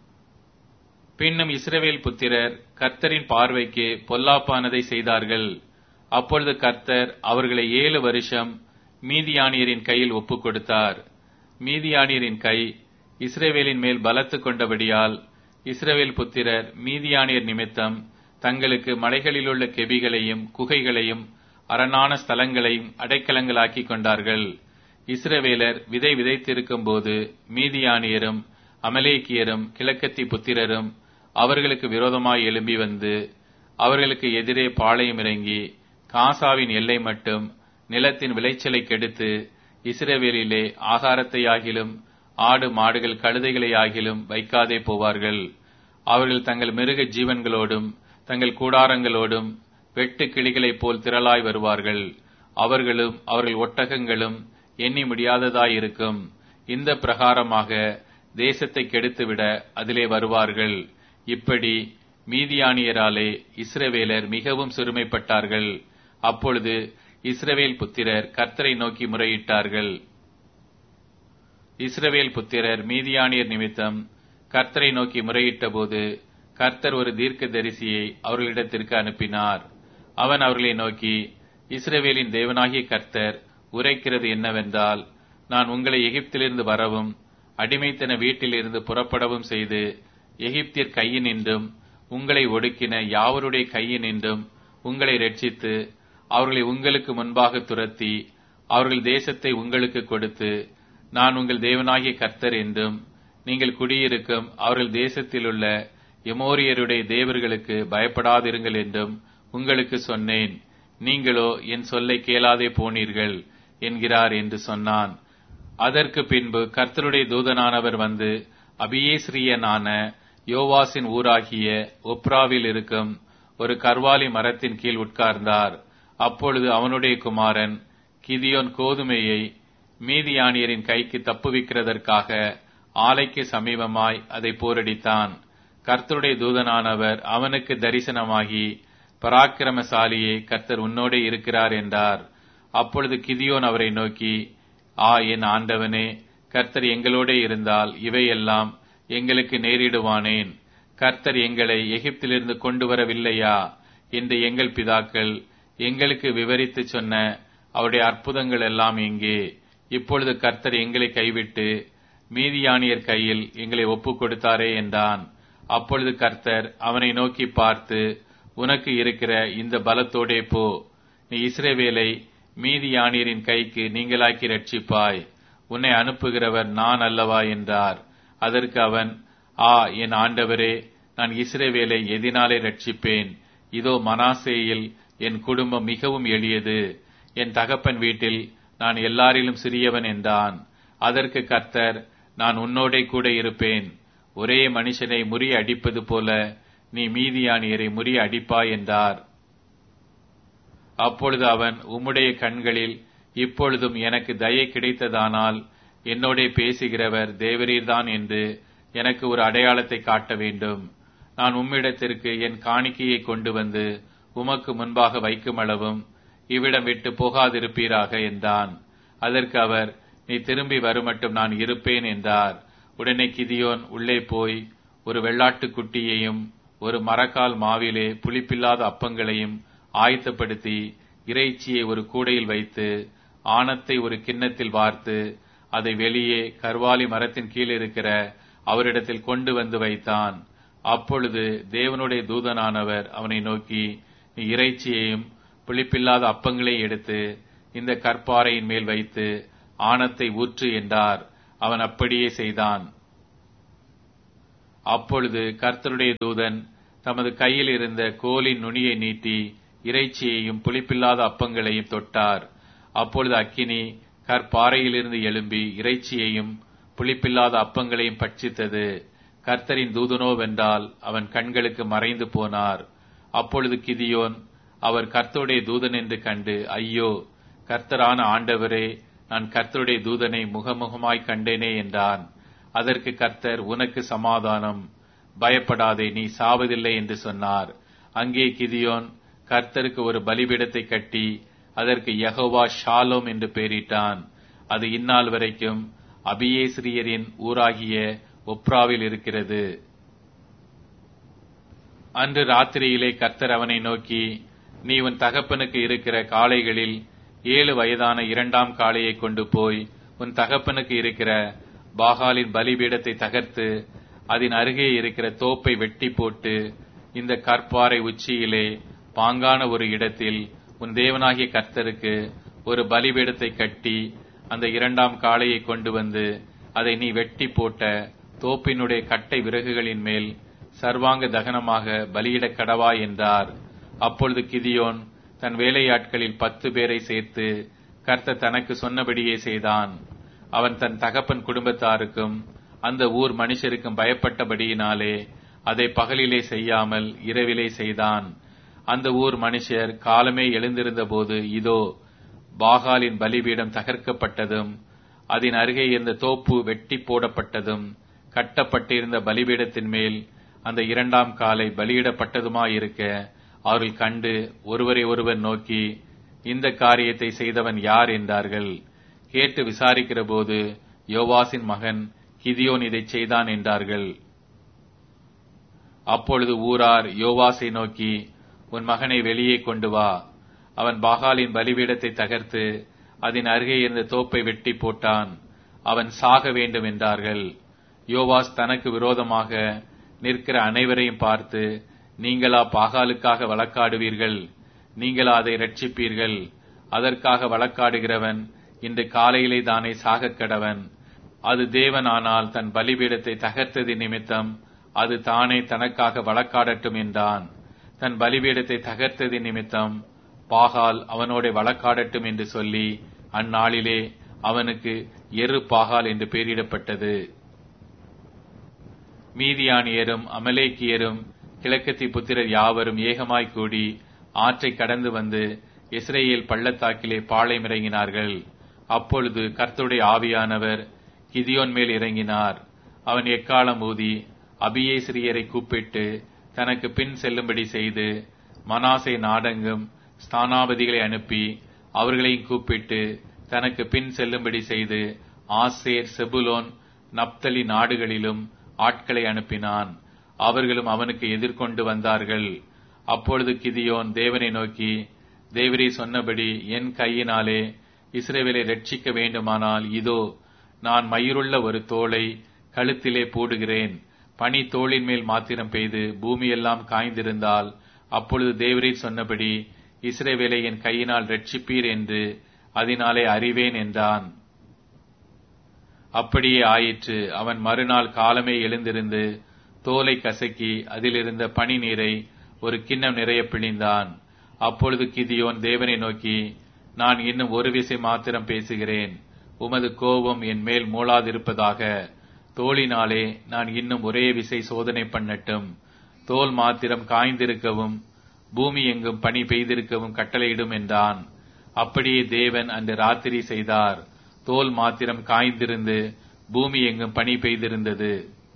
பின்னும் இஸ்ரவேல் புத்திரர் கர்த்தரின் பார்வைக்கு பொல்லாப்பானதை செய்தார்கள் அப்பொழுது கர்த்தர் அவர்களை ஏழு வருஷம் மீதியானியரின் கையில் ஒப்புக் கொடுத்தார் மீதியானியரின் கை இஸ்ரேவேலின் மேல் பலத்து கொண்டபடியால் இஸ்ரவேல் புத்திரர் மீதியானியர் நிமித்தம் தங்களுக்கு மலைகளிலுள்ள கெபிகளையும் குகைகளையும் அரணான ஸ்தலங்களையும் அடைக்கலங்களாக்கி கொண்டார்கள் இஸ்ரவேலர் விதை விதைத்திருக்கும் போது மீதியானியரும் அமலேக்கியரும் கிழக்கத்தி புத்திரரும் அவர்களுக்கு விரோதமாய் எழும்பி வந்து அவர்களுக்கு எதிரே பாளையம் இறங்கி காசாவின் எல்லை மட்டும் நிலத்தின் விளைச்சலை கெடுத்து இஸ்ரவேலிலே ஆகாரத்தையாகிலும் ஆடு மாடுகள் கழுதைகளையாகிலும் வைக்காதே போவார்கள் அவர்கள் தங்கள் மிருக ஜீவன்களோடும் தங்கள் கூடாரங்களோடும் வெட்டு கிளிகளைப் போல் திரளாய் வருவார்கள் அவர்களும் அவர்கள் ஒட்டகங்களும் எண்ணி முடியாததாயிருக்கும் இந்த பிரகாரமாக தேசத்தை கெடுத்துவிட அதிலே வருவார்கள் இப்படி மீதியானியராலே இஸ்ரவேலர் மிகவும் சிறுமைப்பட்டார்கள் அப்பொழுது இஸ்ரவேல் புத்திரர் கர்த்தரை நோக்கி முறையிட்டார்கள் இஸ்ரவேல் புத்திரர் மீதியானியர் நிமித்தம் கர்த்தரை நோக்கி முறையிட்டபோது கர்த்தர் ஒரு தீர்க்க தரிசியை அவர்களிடத்திற்கு அனுப்பினார் அவன் அவர்களை நோக்கி இஸ்ரவேலின் தேவனாகிய கர்த்தர் உரைக்கிறது என்னவென்றால் நான் உங்களை எகிப்திலிருந்து வரவும் அடிமைத்தன வீட்டிலிருந்து புறப்படவும் செய்து எகிப்தியர் கையினின்றும் உங்களை ஒடுக்கின யாவருடைய கையினின்றும் உங்களை ரட்சித்து அவர்களை உங்களுக்கு முன்பாக துரத்தி அவர்கள் தேசத்தை உங்களுக்கு கொடுத்து நான் உங்கள் தேவனாகிய கர்த்தர் என்றும் நீங்கள் குடியிருக்கும் அவர்கள் தேசத்திலுள்ள எமோரியருடைய தேவர்களுக்கு பயப்படாதிருங்கள் என்றும் உங்களுக்கு சொன்னேன் நீங்களோ என் சொல்லை கேளாதே போனீர்கள் என்கிறார் என்று சொன்னான் அதற்கு பின்பு கர்த்தருடைய தூதனானவர் வந்து அபியேஸ்ரியனான யோவாசின் ஊராகிய ஒப்ராவில் இருக்கும் ஒரு கர்வாலி மரத்தின் கீழ் உட்கார்ந்தார் அப்பொழுது அவனுடைய குமாரன் கிதியோன் கோதுமையை மீதியானியரின் கைக்கு தப்புவிக்கிறதற்காக ஆலைக்கு சமீபமாய் அதை போரடித்தான் கர்த்தருடைய தூதனானவர் அவனுக்கு தரிசனமாகி பராக்கிரமசாலியே கர்த்தர் உன்னோடே இருக்கிறார் என்றார் அப்பொழுது கிதியோன் அவரை நோக்கி ஆ என் ஆண்டவனே கர்த்தர் எங்களோடே இருந்தால் இவையெல்லாம் எங்களுக்கு நேரிடுவானேன் கர்த்தர் எங்களை எகிப்திலிருந்து கொண்டு வரவில்லையா என்று எங்கள் பிதாக்கள் எங்களுக்கு விவரித்து சொன்ன அவருடைய அற்புதங்கள் எல்லாம் எங்கே இப்பொழுது கர்த்தர் எங்களை கைவிட்டு மீதியானியர் கையில் எங்களை ஒப்புக் கொடுத்தாரே என்றான் அப்பொழுது கர்த்தர் அவனை நோக்கி பார்த்து உனக்கு இருக்கிற இந்த பலத்தோடே போ நீ இஸ்ரேவேலை மீதியானியரின் கைக்கு நீங்களாக்கி ரட்சிப்பாய் உன்னை அனுப்புகிறவர் நான் அல்லவா என்றார் அதற்கு அவன் ஆ என் ஆண்டவரே நான் இஸ்ரேவேலை எதினாலே ரட்சிப்பேன் இதோ மனாசேயில் என் குடும்பம் மிகவும் எளியது என் தகப்பன் வீட்டில் நான் எல்லாரிலும் சிறியவன் என்றான் அதற்கு கர்த்தர் நான் உன்னோடே கூட இருப்பேன் ஒரே மனுஷனை முறிய அடிப்பது போல நீ மீதியானியரை முறிய அடிப்பாய் என்றார் அப்பொழுது அவன் உம்முடைய கண்களில் இப்பொழுதும் எனக்கு தயை கிடைத்ததானால் என்னோடே பேசுகிறவர் தேவரீர்தான் என்று எனக்கு ஒரு அடையாளத்தை காட்ட வேண்டும் நான் உம்மிடத்திற்கு என் காணிக்கையை கொண்டு வந்து உமக்கு முன்பாக வைக்குமளவும் இவ்விடம் விட்டு போகாதிருப்பீராக என்றான் அதற்கு அவர் நீ திரும்பி வருமட்டும் நான் இருப்பேன் என்றார் உடனே கிதியோன் உள்ளே போய் ஒரு வெள்ளாட்டுக் குட்டியையும் ஒரு மரக்கால் மாவிலே புளிப்பில்லாத அப்பங்களையும் ஆயத்தப்படுத்தி இறைச்சியை ஒரு கூடையில் வைத்து ஆணத்தை ஒரு கிண்ணத்தில் வார்த்து அதை வெளியே கர்வாலி மரத்தின் கீழ் இருக்கிற அவரிடத்தில் கொண்டு வந்து வைத்தான் அப்பொழுது தேவனுடைய தூதனானவர் அவனை நோக்கி நீ இறைச்சியையும் புளிப்பில்லாத அப்பங்களையும் எடுத்து இந்த கற்பாறையின் மேல் வைத்து ஆணத்தை ஊற்று என்றார் அவன் அப்படியே செய்தான் அப்பொழுது கர்த்தருடைய தூதன் தமது கையில் இருந்த கோலின் நுனியை நீட்டி இறைச்சியையும் புளிப்பில்லாத அப்பங்களையும் தொட்டார் அப்பொழுது அக்கினி கற்பாறையிலிருந்து எழும்பி இறைச்சியையும் புளிப்பில்லாத அப்பங்களையும் பட்சித்தது கர்த்தரின் தூதனோவென்றால் அவன் கண்களுக்கு மறைந்து போனார் அப்பொழுது கிதியோன் அவர் கர்த்தருடைய தூதன் என்று கண்டு ஐயோ கர்த்தரான ஆண்டவரே நான் கர்த்தருடைய தூதனை முகமுகமாய் கண்டேனே என்றான் அதற்கு கர்த்தர் உனக்கு சமாதானம் பயப்படாதே நீ சாவதில்லை என்று சொன்னார் அங்கே கிதியோன் கர்த்தருக்கு ஒரு பலிபீடத்தை கட்டி அதற்கு யகோவா ஷாலோம் என்று பெயரிட்டான் அது இந்நாள் வரைக்கும் அபியேஸ்ரியரின் ஊராகிய ஒப்ராவில் இருக்கிறது அன்று ராத்திரியிலே கர்த்தர் அவனை நோக்கி நீ உன் தகப்பனுக்கு இருக்கிற காளைகளில் ஏழு வயதான இரண்டாம் காளையை கொண்டு போய் உன் தகப்பனுக்கு இருக்கிற பாகாலின் பலிபீடத்தை தகர்த்து அதன் அருகே இருக்கிற தோப்பை வெட்டி போட்டு இந்த கற்பாறை உச்சியிலே பாங்கான ஒரு இடத்தில் உன் தேவனாகிய கர்த்தருக்கு ஒரு பலிபீடத்தை கட்டி அந்த இரண்டாம் காளையை கொண்டு வந்து அதை நீ வெட்டி போட்ட தோப்பினுடைய கட்டை விறகுகளின் மேல் சர்வாங்க தகனமாக பலியிடக் கடவா என்றார் அப்பொழுது கிதியோன் தன் வேலையாட்களில் பத்து பேரை சேர்த்து கர்த்தர் தனக்கு சொன்னபடியே செய்தான் அவன் தன் தகப்பன் குடும்பத்தாருக்கும் அந்த ஊர் மனுஷருக்கும் பயப்பட்டபடியினாலே அதை பகலிலே செய்யாமல் இரவிலே செய்தான் அந்த ஊர் மனுஷர் காலமே எழுந்திருந்த போது இதோ பாகாலின் பலிபீடம் தகர்க்கப்பட்டதும் அதன் அருகே இருந்த தோப்பு வெட்டி போடப்பட்டதும் கட்டப்பட்டிருந்த பலிபீடத்தின் மேல் அந்த இரண்டாம் காலை பலியிடப்பட்டதுமாயிருக்க அவர்கள் கண்டு ஒருவரை ஒருவர் நோக்கி இந்த காரியத்தை செய்தவன் யார் என்றார்கள் கேட்டு விசாரிக்கிற போது யோவாசின் மகன் கிதியோன் இதைச் செய்தான் என்றார்கள் அப்பொழுது ஊரார் யோவாசை நோக்கி உன் மகனை வெளியே கொண்டு வா அவன் பாகாலின் பலிபீடத்தை தகர்த்து அதன் அருகே இருந்த தோப்பை வெட்டி போட்டான் அவன் சாக வேண்டும் என்றார்கள் யோவாஸ் தனக்கு விரோதமாக நிற்கிற அனைவரையும் பார்த்து நீங்களா பாகாலுக்காக வழக்காடுவீர்கள் நீங்களா அதை ரட்சிப்பீர்கள் அதற்காக வழக்காடுகிறவன் இன்று காலையிலே தானே சாகக் கடவன் அது தேவனானால் தன் பலிபீடத்தை தகர்த்தது நிமித்தம் அது தானே தனக்காக வழக்காடட்டும் என்றான் தன் பலிபீடத்தை தகர்த்தது நிமித்தம் பாகால் அவனோட வழக்காடட்டும் என்று சொல்லி அந்நாளிலே அவனுக்கு எரு பாகால் என்று பெயரிடப்பட்டது மீதியானியரும் அமலேக்கியரும் கிழக்கத்தி புத்திரர் யாவரும் ஏகமாய் கூடி ஆற்றை கடந்து வந்து இஸ்ரேல் பள்ளத்தாக்கிலே பாளையம் இறங்கினார்கள் அப்பொழுது கர்த்தருடைய ஆவியானவர் கிதியோன் மேல் இறங்கினார் அவன் எக்காலம் ஊதி அபியேசிரியரை கூப்பிட்டு தனக்கு பின் செல்லும்படி செய்து மனாசை நாடெங்கும் ஸ்தானாபதிகளை அனுப்பி அவர்களையும் கூப்பிட்டு தனக்கு பின் செல்லும்படி செய்து ஆசேர் செபுலோன் நப்தலி நாடுகளிலும் ஆட்களை அனுப்பினான் அவர்களும் அவனுக்கு எதிர்கொண்டு வந்தார்கள் அப்பொழுது கிதியோன் தேவனை நோக்கி தேவரே சொன்னபடி என் கையினாலே இஸ்ரேவேலை ரட்சிக்க வேண்டுமானால் இதோ நான் மயிருள்ள ஒரு தோளை கழுத்திலே போடுகிறேன் பனி தோளின் மேல் மாத்திரம் பெய்து பூமியெல்லாம் காய்ந்திருந்தால் அப்பொழுது தேவரீர் சொன்னபடி இஸ்ரேவேலை என் கையினால் ரட்சிப்பீர் என்று அதனாலே அறிவேன் என்றான் அப்படியே ஆயிற்று அவன் மறுநாள் காலமே எழுந்திருந்து தோலை கசக்கி அதிலிருந்த பனி நீரை ஒரு கிண்ணம் நிறைய பிழிந்தான் அப்பொழுது கிதியோன் தேவனை நோக்கி நான் இன்னும் ஒரு விசை மாத்திரம் பேசுகிறேன் உமது கோபம் என் மேல் மூளாதிருப்பதாக தோளினாலே நான் இன்னும் ஒரே விசை சோதனை பண்ணட்டும் தோல் மாத்திரம் காய்ந்திருக்கவும் பூமி எங்கும் பனி பெய்திருக்கவும் கட்டளையிடும் என்றான் அப்படியே தேவன் அன்று ராத்திரி செய்தார் தோல் மாத்திரம் காய்ந்திருந்து பூமி எங்கும் பனி பெய்திருந்தது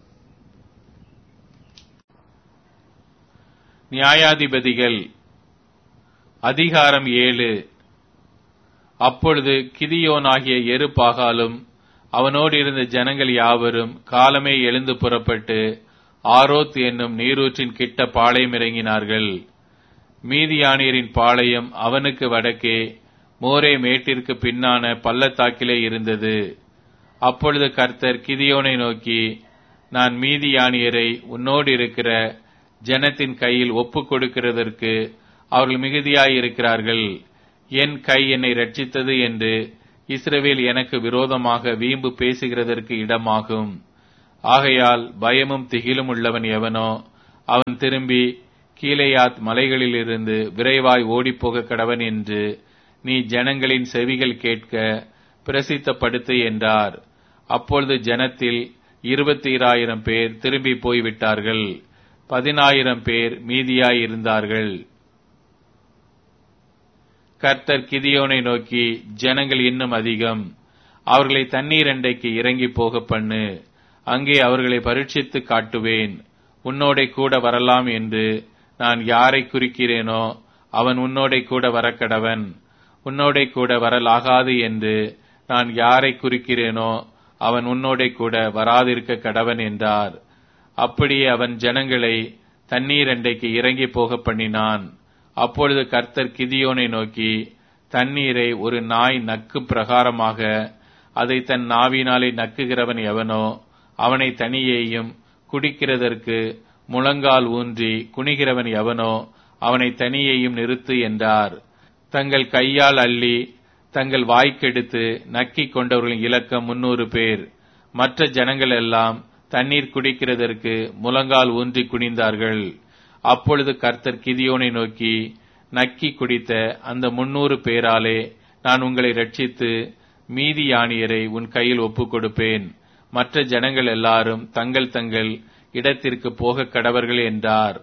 நியாயாதிபதிகள் அதிகாரம் ஏழு அப்பொழுது கிதியோனாகிய எரு பாகாலும் அவனோடு இருந்த ஜனங்கள் யாவரும் காலமே எழுந்து புறப்பட்டு ஆரோத் என்னும் நீரூற்றின் கிட்ட பாளையம் இறங்கினார்கள் மீதியானியரின் பாளையம் அவனுக்கு வடக்கே மோரே மேட்டிற்கு பின்னான பள்ளத்தாக்கிலே இருந்தது அப்பொழுது கர்த்தர் கிதியோனை நோக்கி நான் மீதியானியரை உன்னோடு இருக்கிற ஜனத்தின் கையில் ஒப்புக் கொடுக்கிறதற்கு அவர்கள் மிகுதியாயிருக்கிறார்கள் என் கை என்னை ரட்சித்தது என்று இஸ்ரவேல் எனக்கு விரோதமாக வீம்பு பேசுகிறதற்கு இடமாகும் ஆகையால் பயமும் திகிலும் உள்ளவன் எவனோ அவன் திரும்பி கீலேயாத் மலைகளிலிருந்து விரைவாய் ஓடிப்போக கடவன் என்று நீ ஜனங்களின் செவிகள் கேட்க பிரசித்தப்படுத்து என்றார் அப்பொழுது ஜனத்தில் இருபத்தி இராயிரம் பேர் திரும்பி போய்விட்டார்கள் பதினாயிரம் பேர் மீதியாய் இருந்தார்கள் கர்த்தர் கிதியோனை நோக்கி ஜனங்கள் இன்னும் அதிகம் அவர்களை தண்ணீர் அண்டைக்கு இறங்கி போக பண்ணு அங்கே அவர்களை பரீட்சித்து காட்டுவேன் உன்னோடே கூட வரலாம் என்று நான் யாரை குறிக்கிறேனோ அவன் உன்னோடே கூட வரக்கடவன் உன்னோடே கூட வரலாகாது என்று நான் யாரை குறிக்கிறேனோ அவன் உன்னோடே கூட வராதிருக்க கடவன் என்றார் அப்படியே அவன் ஜனங்களை தண்ணீர் அண்டைக்கு இறங்கி போக பண்ணினான் அப்பொழுது கர்த்தர் கிதியோனை நோக்கி தண்ணீரை ஒரு நாய் நக்கு பிரகாரமாக அதை தன் நாவினாலே நக்குகிறவன் எவனோ அவனை தனியேயும் குடிக்கிறதற்கு முழங்கால் ஊன்றி குனிகிறவன் எவனோ அவனை தனியேயும் நிறுத்து என்றார் தங்கள் கையால் அள்ளி தங்கள் வாய்க்கெடுத்து நக்கிக் கொண்டவர்களின் இலக்கம் முன்னூறு பேர் மற்ற ஜனங்கள் எல்லாம் தண்ணீர் குடிக்கிறதற்கு முழங்கால் ஊன்றி குனிந்தார்கள் அப்பொழுது கர்த்தர் கிதியோனை நோக்கி நக்கி குடித்த அந்த முன்னூறு பேராலே நான் உங்களை ரட்சித்து மீதி யானியரை உன் கையில் ஒப்புக் கொடுப்பேன் மற்ற ஜனங்கள் எல்லாரும் தங்கள் தங்கள் இடத்திற்கு போக கடவர்கள் என்றார்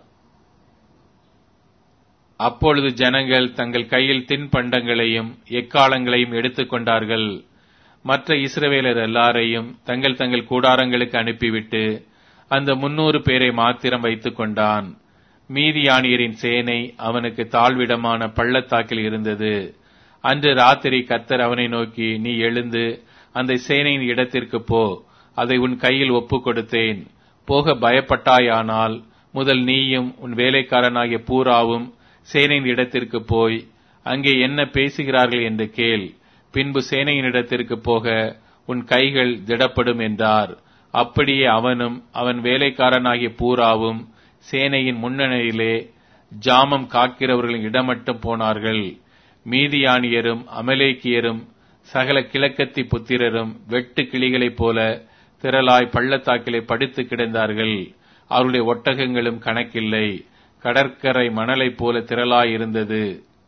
அப்பொழுது ஜனங்கள் தங்கள் கையில் தின்பண்டங்களையும் எக்காலங்களையும் எடுத்துக் கொண்டார்கள் மற்ற இஸ்ரவேலர் எல்லாரையும் தங்கள் தங்கள் கூடாரங்களுக்கு அனுப்பிவிட்டு அந்த முன்னூறு பேரை மாத்திரம் வைத்துக் கொண்டான் மீதியானியரின் சேனை அவனுக்கு தாழ்விடமான பள்ளத்தாக்கில் இருந்தது அன்று ராத்திரி கத்தர் அவனை நோக்கி நீ எழுந்து அந்த சேனையின் இடத்திற்கு போ அதை உன் கையில் ஒப்புக் கொடுத்தேன் போக பயப்பட்டாயானால் முதல் நீயும் உன் வேலைக்காரனாகிய பூராவும் சேனையின் இடத்திற்கு போய் அங்கே என்ன பேசுகிறார்கள் என்று கேள் பின்பு சேனையின் இடத்திற்கு போக உன் கைகள் திடப்படும் என்றார் அப்படியே அவனும் அவன் வேலைக்காரனாகிய பூராவும் சேனையின் முன்னணியிலே ஜாமம் காக்கிறவர்களின் இடமட்டும் போனார்கள் மீதியானியரும் அமலேக்கியரும் சகல கிழக்கத்தி புத்திரரும் வெட்டு கிளிகளைப் போல திரளாய் பள்ளத்தாக்கிலே படுத்து கிடந்தார்கள் அவருடைய ஒட்டகங்களும் கணக்கில்லை கடற்கரை மணலைப் போல திரளாய் இருந்தது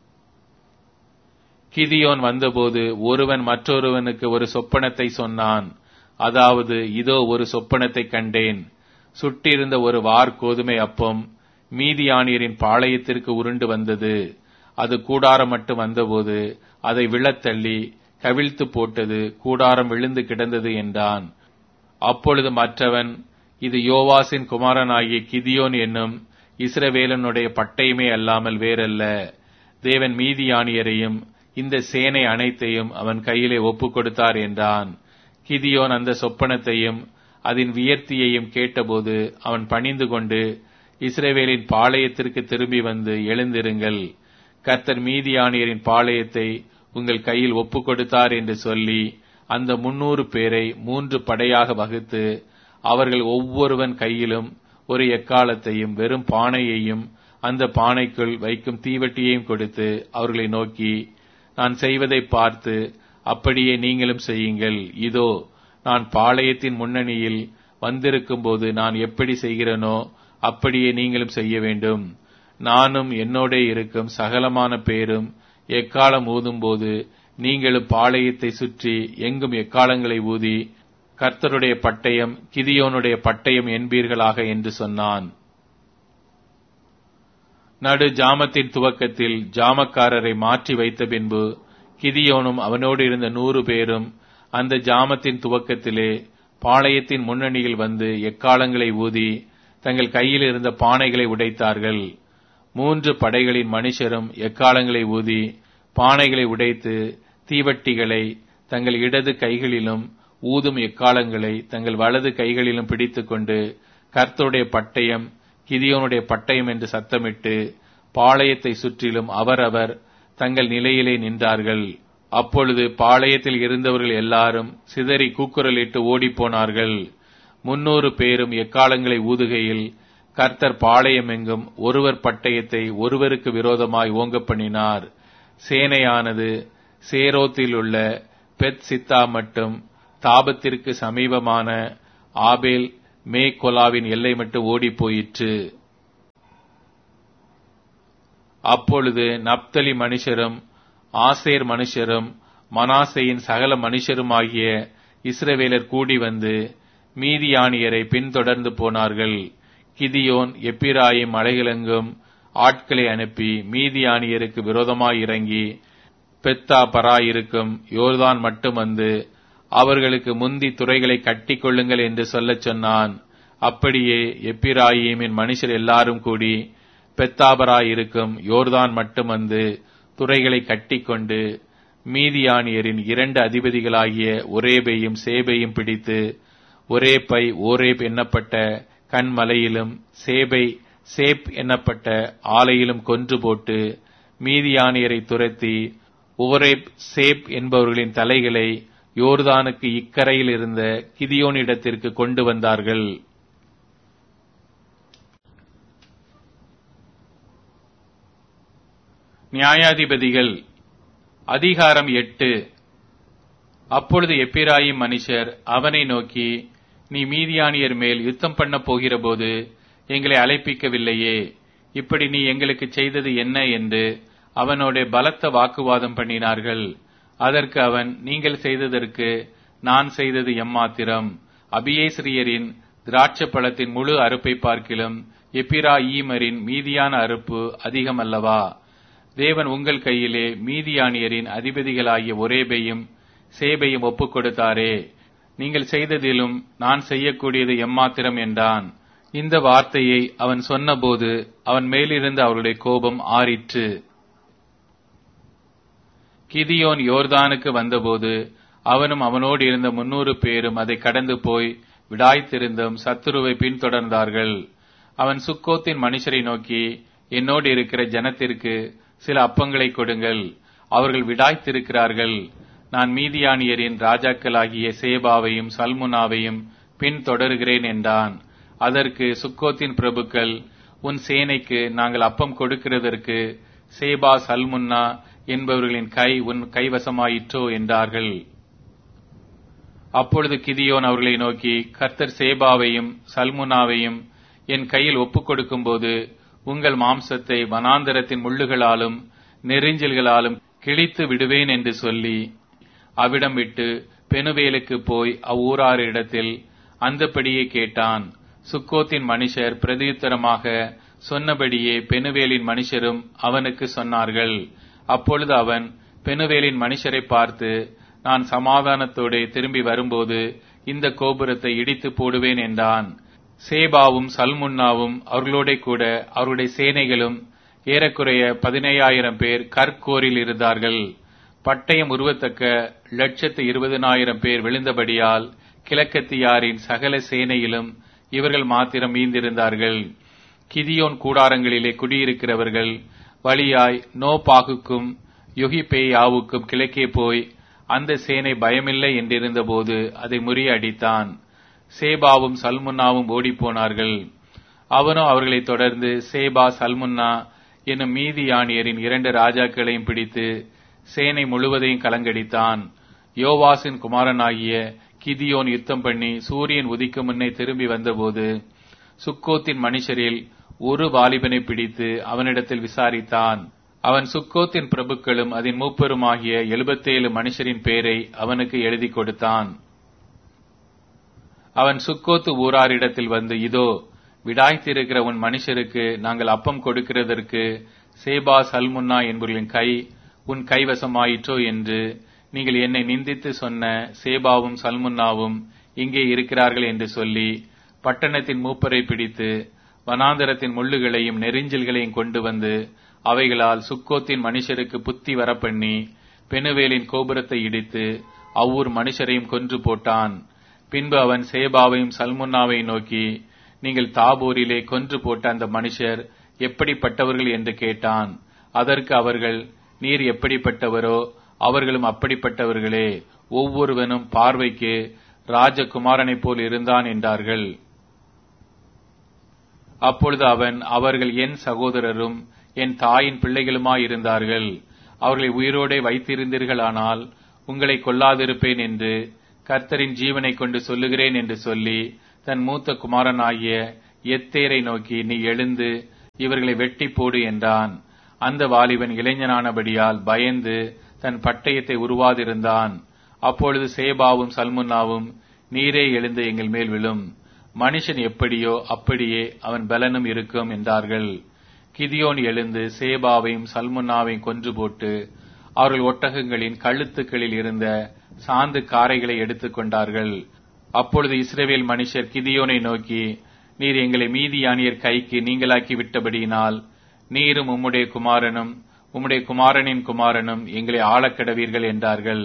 கிதியோன் வந்தபோது ஒருவன் மற்றொருவனுக்கு ஒரு சொப்பனத்தை சொன்னான் அதாவது இதோ ஒரு சொப்பனத்தை கண்டேன் சுட்டிருந்த ஒரு வார் கோதுமை அப்பம் மீதியானியரின் பாளையத்திற்கு உருண்டு வந்தது அது கூடாரம் மட்டும் வந்தபோது அதை விழத்தள்ளி கவிழ்த்து போட்டது கூடாரம் விழுந்து கிடந்தது என்றான் அப்பொழுது மற்றவன் இது யோவாசின் குமாரனாகிய கிதியோன் என்னும் இஸ்ரவேலனுடைய பட்டயமே அல்லாமல் வேறல்ல தேவன் மீதியானியரையும் இந்த சேனை அனைத்தையும் அவன் கையிலே ஒப்புக் கொடுத்தார் என்றான் கிதியோன் அந்த சொப்பனத்தையும் அதன் வியர்த்தியையும் கேட்டபோது அவன் பணிந்து கொண்டு இஸ்ரேவேலின் பாளையத்திற்கு திரும்பி வந்து எழுந்திருங்கள் கர்த்தர் மீதியானியரின் பாளையத்தை உங்கள் கையில் ஒப்புக் கொடுத்தார் என்று சொல்லி அந்த முன்னூறு பேரை மூன்று படையாக வகுத்து அவர்கள் ஒவ்வொருவன் கையிலும் ஒரு எக்காலத்தையும் வெறும் பானையையும் அந்த பானைக்குள் வைக்கும் தீவட்டியையும் கொடுத்து அவர்களை நோக்கி நான் செய்வதை பார்த்து அப்படியே நீங்களும் செய்யுங்கள் இதோ நான் பாளையத்தின் முன்னணியில் வந்திருக்கும் போது நான் எப்படி செய்கிறேனோ அப்படியே நீங்களும் செய்ய வேண்டும் நானும் என்னோட இருக்கும் சகலமான பேரும் எக்காலம் ஊதும்போது நீங்களும் பாளையத்தை சுற்றி எங்கும் எக்காலங்களை ஊதி கர்த்தருடைய பட்டயம் கிதியோனுடைய பட்டயம் என்பீர்களாக என்று சொன்னான் நடு ஜாமத்தின் துவக்கத்தில் ஜாமக்காரரை மாற்றி வைத்த பின்பு கிதியோனும் அவனோடு இருந்த நூறு பேரும் அந்த ஜாமத்தின் துவக்கத்திலே பாளையத்தின் முன்னணியில் வந்து எக்காலங்களை ஊதி தங்கள் கையில் இருந்த பானைகளை உடைத்தார்கள் மூன்று படைகளின் மனுஷரும் எக்காலங்களை ஊதி பானைகளை உடைத்து தீவட்டிகளை தங்கள் இடது கைகளிலும் ஊதும் எக்காலங்களை தங்கள் வலது கைகளிலும் பிடித்துக்கொண்டு கர்த்தருடைய பட்டயம் கிதியோனுடைய பட்டயம் என்று சத்தமிட்டு பாளையத்தை சுற்றிலும் அவரவர் தங்கள் நிலையிலே நின்றார்கள் அப்பொழுது பாளையத்தில் இருந்தவர்கள் எல்லாரும் சிதறி கூக்குரலிட்டு ஓடிப்போனார்கள் முன்னூறு பேரும் எக்காலங்களை ஊதுகையில் கர்த்தர் பாளையமெங்கும் ஒருவர் பட்டயத்தை ஒருவருக்கு விரோதமாய் ஓங்க பண்ணினார் சேனையானது சேரோத்தில் உள்ள பெத் சித்தா மட்டும் தாபத்திற்கு சமீபமான ஆபேல் மேகொலாவின் எல்லை மட்டும் ஓடிப் போயிற்று அப்பொழுது நப்தலி மனுஷரும் ஆசேர் மனுஷரும் மனாசையின் சகல மனுஷருமாகிய இஸ்ரவேலர் கூடி வந்து மீதியானியரை பின்தொடர்ந்து போனார்கள் கிதியோன் எப்பிராயிம் மலைகளெங்கும் ஆட்களை அனுப்பி மீதியானியருக்கு விரோதமாய் இறங்கி பெத்தா பராயிருக்கும் யோர்தான் மட்டும் வந்து அவர்களுக்கு முந்தி துறைகளை கட்டி கொள்ளுங்கள் என்று சொல்லச் சொன்னான் அப்படியே எப்பிராயிமின் மனுஷர் எல்லாரும் கூடி பெத்தாபராயிருக்கும் யோர்தான் மட்டும் வந்து துறைகளை கட்டிக்கொண்டு மீதியானியரின் இரண்டு அதிபதிகளாகிய ஒரேபையும் சேபையும் பிடித்து ஒரே பை ஓரேப் எண்ணப்பட்ட கண்மலையிலும் சேபை சேப் எண்ணப்பட்ட ஆலையிலும் கொன்று போட்டு மீதியானியரை துரத்தி ஓரேப் சேப் என்பவர்களின் தலைகளை யோர்தானுக்கு இக்கரையில் இருந்த கிதியோனிடத்திற்கு கொண்டு வந்தார்கள் நியாயாதிபதிகள் அதிகாரம் எட்டு அப்பொழுது எப்பிராயிம் மனுஷர் அவனை நோக்கி நீ மீதியானியர் மேல் யுத்தம் பண்ண போகிறபோது எங்களை அழைப்பிக்கவில்லையே இப்படி நீ எங்களுக்கு செய்தது என்ன என்று அவனோட பலத்த வாக்குவாதம் பண்ணினார்கள் அதற்கு அவன் நீங்கள் செய்ததற்கு நான் செய்தது எம்மாத்திரம் அபியேஸ்ரியரின் திராட்சை பழத்தின் முழு அறுப்பை பார்க்கிலும் எப்பிரா ஈமரின் மீதியான அறுப்பு அதிகம் அல்லவா தேவன் உங்கள் கையிலே மீதியானியரின் அதிபதிகளாகிய ஒரேபையும் சேபையும் ஒப்புக் கொடுத்தாரே நீங்கள் செய்ததிலும் நான் செய்யக்கூடியது எம்மாத்திரம் என்றான் இந்த வார்த்தையை அவன் சொன்னபோது அவன் மேலிருந்து அவருடைய கோபம் ஆறிற்று கிதியோன் யோர்தானுக்கு வந்தபோது அவனும் அவனோடு இருந்த முன்னூறு பேரும் அதை கடந்து போய் விடாய்த்திருந்தும் சத்துருவை பின்தொடர்ந்தார்கள் அவன் சுக்கோத்தின் மனுஷரை நோக்கி என்னோடு இருக்கிற ஜனத்திற்கு சில அப்பங்களை கொடுங்கள் அவர்கள் விடாய்த்திருக்கிறார்கள் நான் மீதியானியரின் ராஜாக்களாகிய சேபாவையும் சல்முனாவையும் பின்தொடர்கிறேன் என்றான் அதற்கு சுக்கோத்தின் பிரபுக்கள் உன் சேனைக்கு நாங்கள் அப்பம் கொடுக்கிறதற்கு சேபா சல்முன்னா என்பவர்களின் கை உன் கைவசமாயிற்றோ என்றார்கள் அப்பொழுது கிதியோன் அவர்களை நோக்கி கர்த்தர் சேபாவையும் சல்முனாவையும் என் கையில் ஒப்புக் கொடுக்கும்போது உங்கள் மாம்சத்தை வனாந்தரத்தின் முள்ளுகளாலும் நெறிஞ்சல்களாலும் கிழித்து விடுவேன் என்று சொல்லி அவ்விடம் விட்டு பெனுவேலுக்கு போய் அவ்வூராரிடத்தில் அந்தபடியே கேட்டான் சுக்கோத்தின் மனுஷர் பிரதியுத்தரமாக சொன்னபடியே பெனுவேலின் மனுஷரும் அவனுக்கு சொன்னார்கள் அப்பொழுது அவன் பெனுவேலின் மனுஷரை பார்த்து நான் சமாதானத்தோடு திரும்பி வரும்போது இந்த கோபுரத்தை இடித்து போடுவேன் என்றான் சேபாவும் சல்முன்னாவும் அவர்களோட கூட அவருடைய சேனைகளும் ஏறக்குறைய பதினேழாயிரம் பேர் கற்கோரில் இருந்தார்கள் பட்டயம் உருவத்தக்க லட்சத்து இருபதனாயிரம் பேர் விழுந்தபடியால் கிழக்கத்தியாரின் சகல சேனையிலும் இவர்கள் மாத்திரம் மீந்திருந்தார்கள் கிதியோன் கூடாரங்களிலே குடியிருக்கிறவர்கள் வழியாய் நோ பாகுக்கும் யுகிபேயாவுக்கும் கிழக்கே போய் அந்த சேனை பயமில்லை என்றிருந்தபோது அதை முறியடித்தான் சேபாவும் சல்முன்னாவும் ஓடிப்போனார்கள் அவனோ அவர்களைத் தொடர்ந்து சேபா சல்முன்னா என்னும் மீதியானியரின் இரண்டு ராஜாக்களையும் பிடித்து சேனை முழுவதையும் கலங்கடித்தான் யோவாசின் குமாரனாகிய கிதியோன் யுத்தம் பண்ணி சூரியன் உதிக்கும் முன்னே திரும்பி வந்தபோது சுக்கோத்தின் மனுஷரில் ஒரு வாலிபனை பிடித்து அவனிடத்தில் விசாரித்தான் அவன் சுக்கோத்தின் பிரபுக்களும் அதன் மூப்பருமாகிய எழுபத்தேழு மனுஷரின் பேரை அவனுக்கு எழுதி கொடுத்தான் அவன் சுக்கோத்து ஊராரிடத்தில் வந்து இதோ விடாய்த்திருக்கிற உன் மனுஷருக்கு நாங்கள் அப்பம் கொடுக்கிறதற்கு சேபா சல்முன்னா என்பவர்களின் கை உன் கைவசமாயிற்றோ என்று நீங்கள் என்னை நிந்தித்து சொன்ன சேபாவும் சல்முன்னாவும் இங்கே இருக்கிறார்கள் என்று சொல்லி பட்டணத்தின் மூப்பரை பிடித்து வனாந்தரத்தின் முள்ளுகளையும் நெறிஞ்சல்களையும் கொண்டு வந்து அவைகளால் சுக்கோத்தின் மனுஷருக்கு புத்தி வரப்பண்ணி பெனுவேலின் கோபுரத்தை இடித்து அவ்வூர் மனுஷரையும் கொன்று போட்டான் பின்பு அவன் சேபாவையும் சல்முன்னாவையும் நோக்கி நீங்கள் தாபூரிலே கொன்று போட்ட அந்த மனுஷர் எப்படிப்பட்டவர்கள் என்று கேட்டான் அதற்கு அவர்கள் நீர் எப்படிப்பட்டவரோ அவர்களும் அப்படிப்பட்டவர்களே ஒவ்வொருவனும் பார்வைக்கு ராஜகுமாரனைப் போல் இருந்தான் என்றார்கள் அப்பொழுது அவன் அவர்கள் என் சகோதரரும் என் தாயின் பிள்ளைகளுமாயிருந்தார்கள் அவர்களை உயிரோடே வைத்திருந்தீர்களானால் உங்களை கொல்லாதிருப்பேன் என்று கர்த்தரின் ஜீவனை கொண்டு சொல்லுகிறேன் என்று சொல்லி தன் மூத்த குமாரனாகிய எத்தேரை நோக்கி நீ எழுந்து இவர்களை வெட்டி போடு என்றான் அந்த வாலிபன் இளைஞனானபடியால் பயந்து தன் பட்டயத்தை உருவாதிருந்தான் அப்பொழுது சேபாவும் சல்முன்னாவும் நீரே எழுந்து எங்கள் மேல் விழும் மனுஷன் எப்படியோ அப்படியே அவன் பலனும் இருக்கும் என்றார்கள் கிதியோன் எழுந்து சேபாவையும் சல்முன்னாவையும் கொன்று போட்டு அவர்கள் ஒட்டகங்களின் கழுத்துக்களில் இருந்த சாந்து காரைகளை எடுத்துக் கொண்டார்கள் அப்பொழுது இஸ்ரேவேல் மனுஷர் கிதியோனை நோக்கி நீர் எங்களை மீதியானியர் கைக்கு நீங்களாக்கி விட்டபடியினால் நீரும் உம்முடைய குமாரனும் உம்முடைய குமாரனின் குமாரனும் எங்களை ஆளக்கடவீர்கள் என்றார்கள்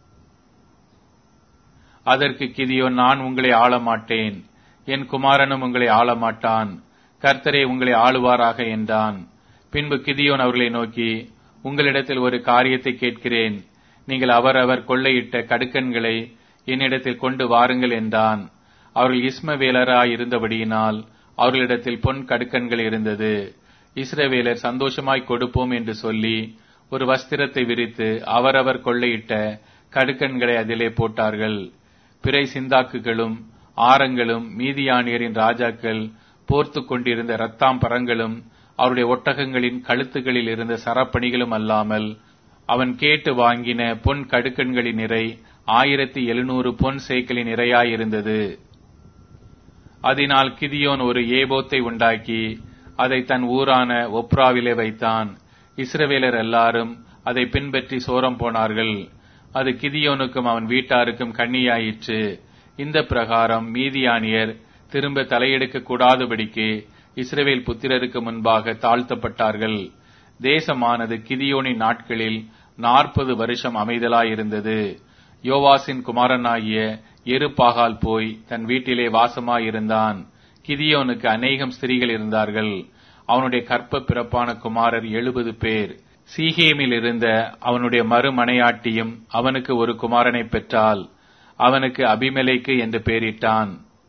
அதற்கு கிதியோன் நான் உங்களை ஆளமாட்டேன் என் குமாரனும் உங்களை ஆளமாட்டான் கர்த்தரே உங்களை ஆளுவாராக என்றான் பின்பு கிதியோன் அவர்களை நோக்கி உங்களிடத்தில் ஒரு காரியத்தை கேட்கிறேன் நீங்கள் அவரவர் கொள்ளையிட்ட கடுக்கன்களை என்னிடத்தில் கொண்டு வாருங்கள் என்றான் அவர்கள் இஸ்மவேலராய் இருந்தபடியினால் அவர்களிடத்தில் பொன் கடுக்கன்கள் இருந்தது இஸ்ரவேலர் சந்தோஷமாய் கொடுப்போம் என்று சொல்லி ஒரு வஸ்திரத்தை விரித்து அவரவர் கொள்ளையிட்ட கடுக்கன்களை அதிலே போட்டார்கள் பிறை சிந்தாக்குகளும் ஆரங்களும் மீதியானியரின் ராஜாக்கள் போர்த்து கொண்டிருந்த ரத்தாம்பரங்களும் அவருடைய ஒட்டகங்களின் கழுத்துகளில் இருந்த சரப்பணிகளும் அல்லாமல் அவன் கேட்டு வாங்கின பொன் கடுக்கன்களின் நிறை ஆயிரத்தி எழுநூறு பொன் சேக்கலின் நிறையாயிருந்தது அதனால் கிதியோன் ஒரு ஏபோத்தை உண்டாக்கி அதை தன் ஊரான ஒப்ராவிலே வைத்தான் இஸ்ரவேலர் எல்லாரும் அதை பின்பற்றி சோரம் போனார்கள் அது கிதியோனுக்கும் அவன் வீட்டாருக்கும் கண்ணியாயிற்று இந்த பிரகாரம் மீதியானியர் திரும்ப தலையெடுக்க கூடாதபடிக்கு இஸ்ரவேல் புத்திரருக்கு முன்பாக தாழ்த்தப்பட்டார்கள் தேசமானது கிதியோனின் நாட்களில் நாற்பது வருஷம் அமைதலாயிருந்தது யோவாசின் குமாரனாகிய எருப்பாகால் போய் தன் வீட்டிலே வாசமாயிருந்தான் கிதியோனுக்கு அநேகம் ஸ்திரீகள் இருந்தார்கள் அவனுடைய கற்ப பிறப்பான குமாரர் எழுபது பேர் சீகேமில் இருந்த அவனுடைய மறுமனையாட்டியும் அவனுக்கு ஒரு குமாரனை பெற்றால் அவனுக்கு அபிமெலேக்கு என்று பெயரிட்டான்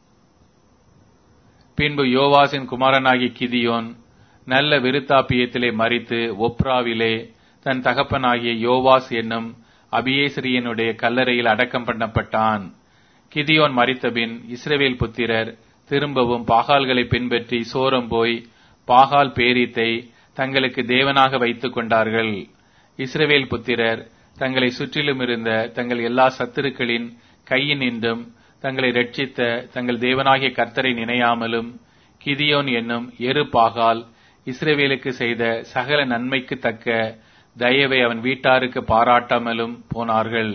பின்பு யோவாசின் குமாரனாகிய கிதியோன் நல்ல விருத்தாப்பியத்திலே மறித்து ஒப்ராவிலே தன் தகப்பனாகிய யோவாஸ் என்னும் அபியேசரியனுடைய கல்லறையில் அடக்கம் பண்ணப்பட்டான் கிதியோன் மறித்தபின் இஸ்ரவேல் புத்திரர் திரும்பவும் பாகால்களை பின்பற்றி சோரம் போய் பாகால் பேரித்தை தங்களுக்கு தேவனாக வைத்துக் கொண்டார்கள் இஸ்ரவேல் புத்திரர் தங்களை சுற்றிலும் இருந்த தங்கள் எல்லா சத்துருக்களின் கையினின்றும் தங்களை ரட்சித்த தங்கள் தேவனாகிய கர்த்தரை நினையாமலும் கிதியோன் என்னும் எரு பாகால் இஸ்ரவேலுக்கு செய்த சகல நன்மைக்கு தக்க தயவை அவன் வீட்டாருக்கு பாராட்டாமலும் போனார்கள்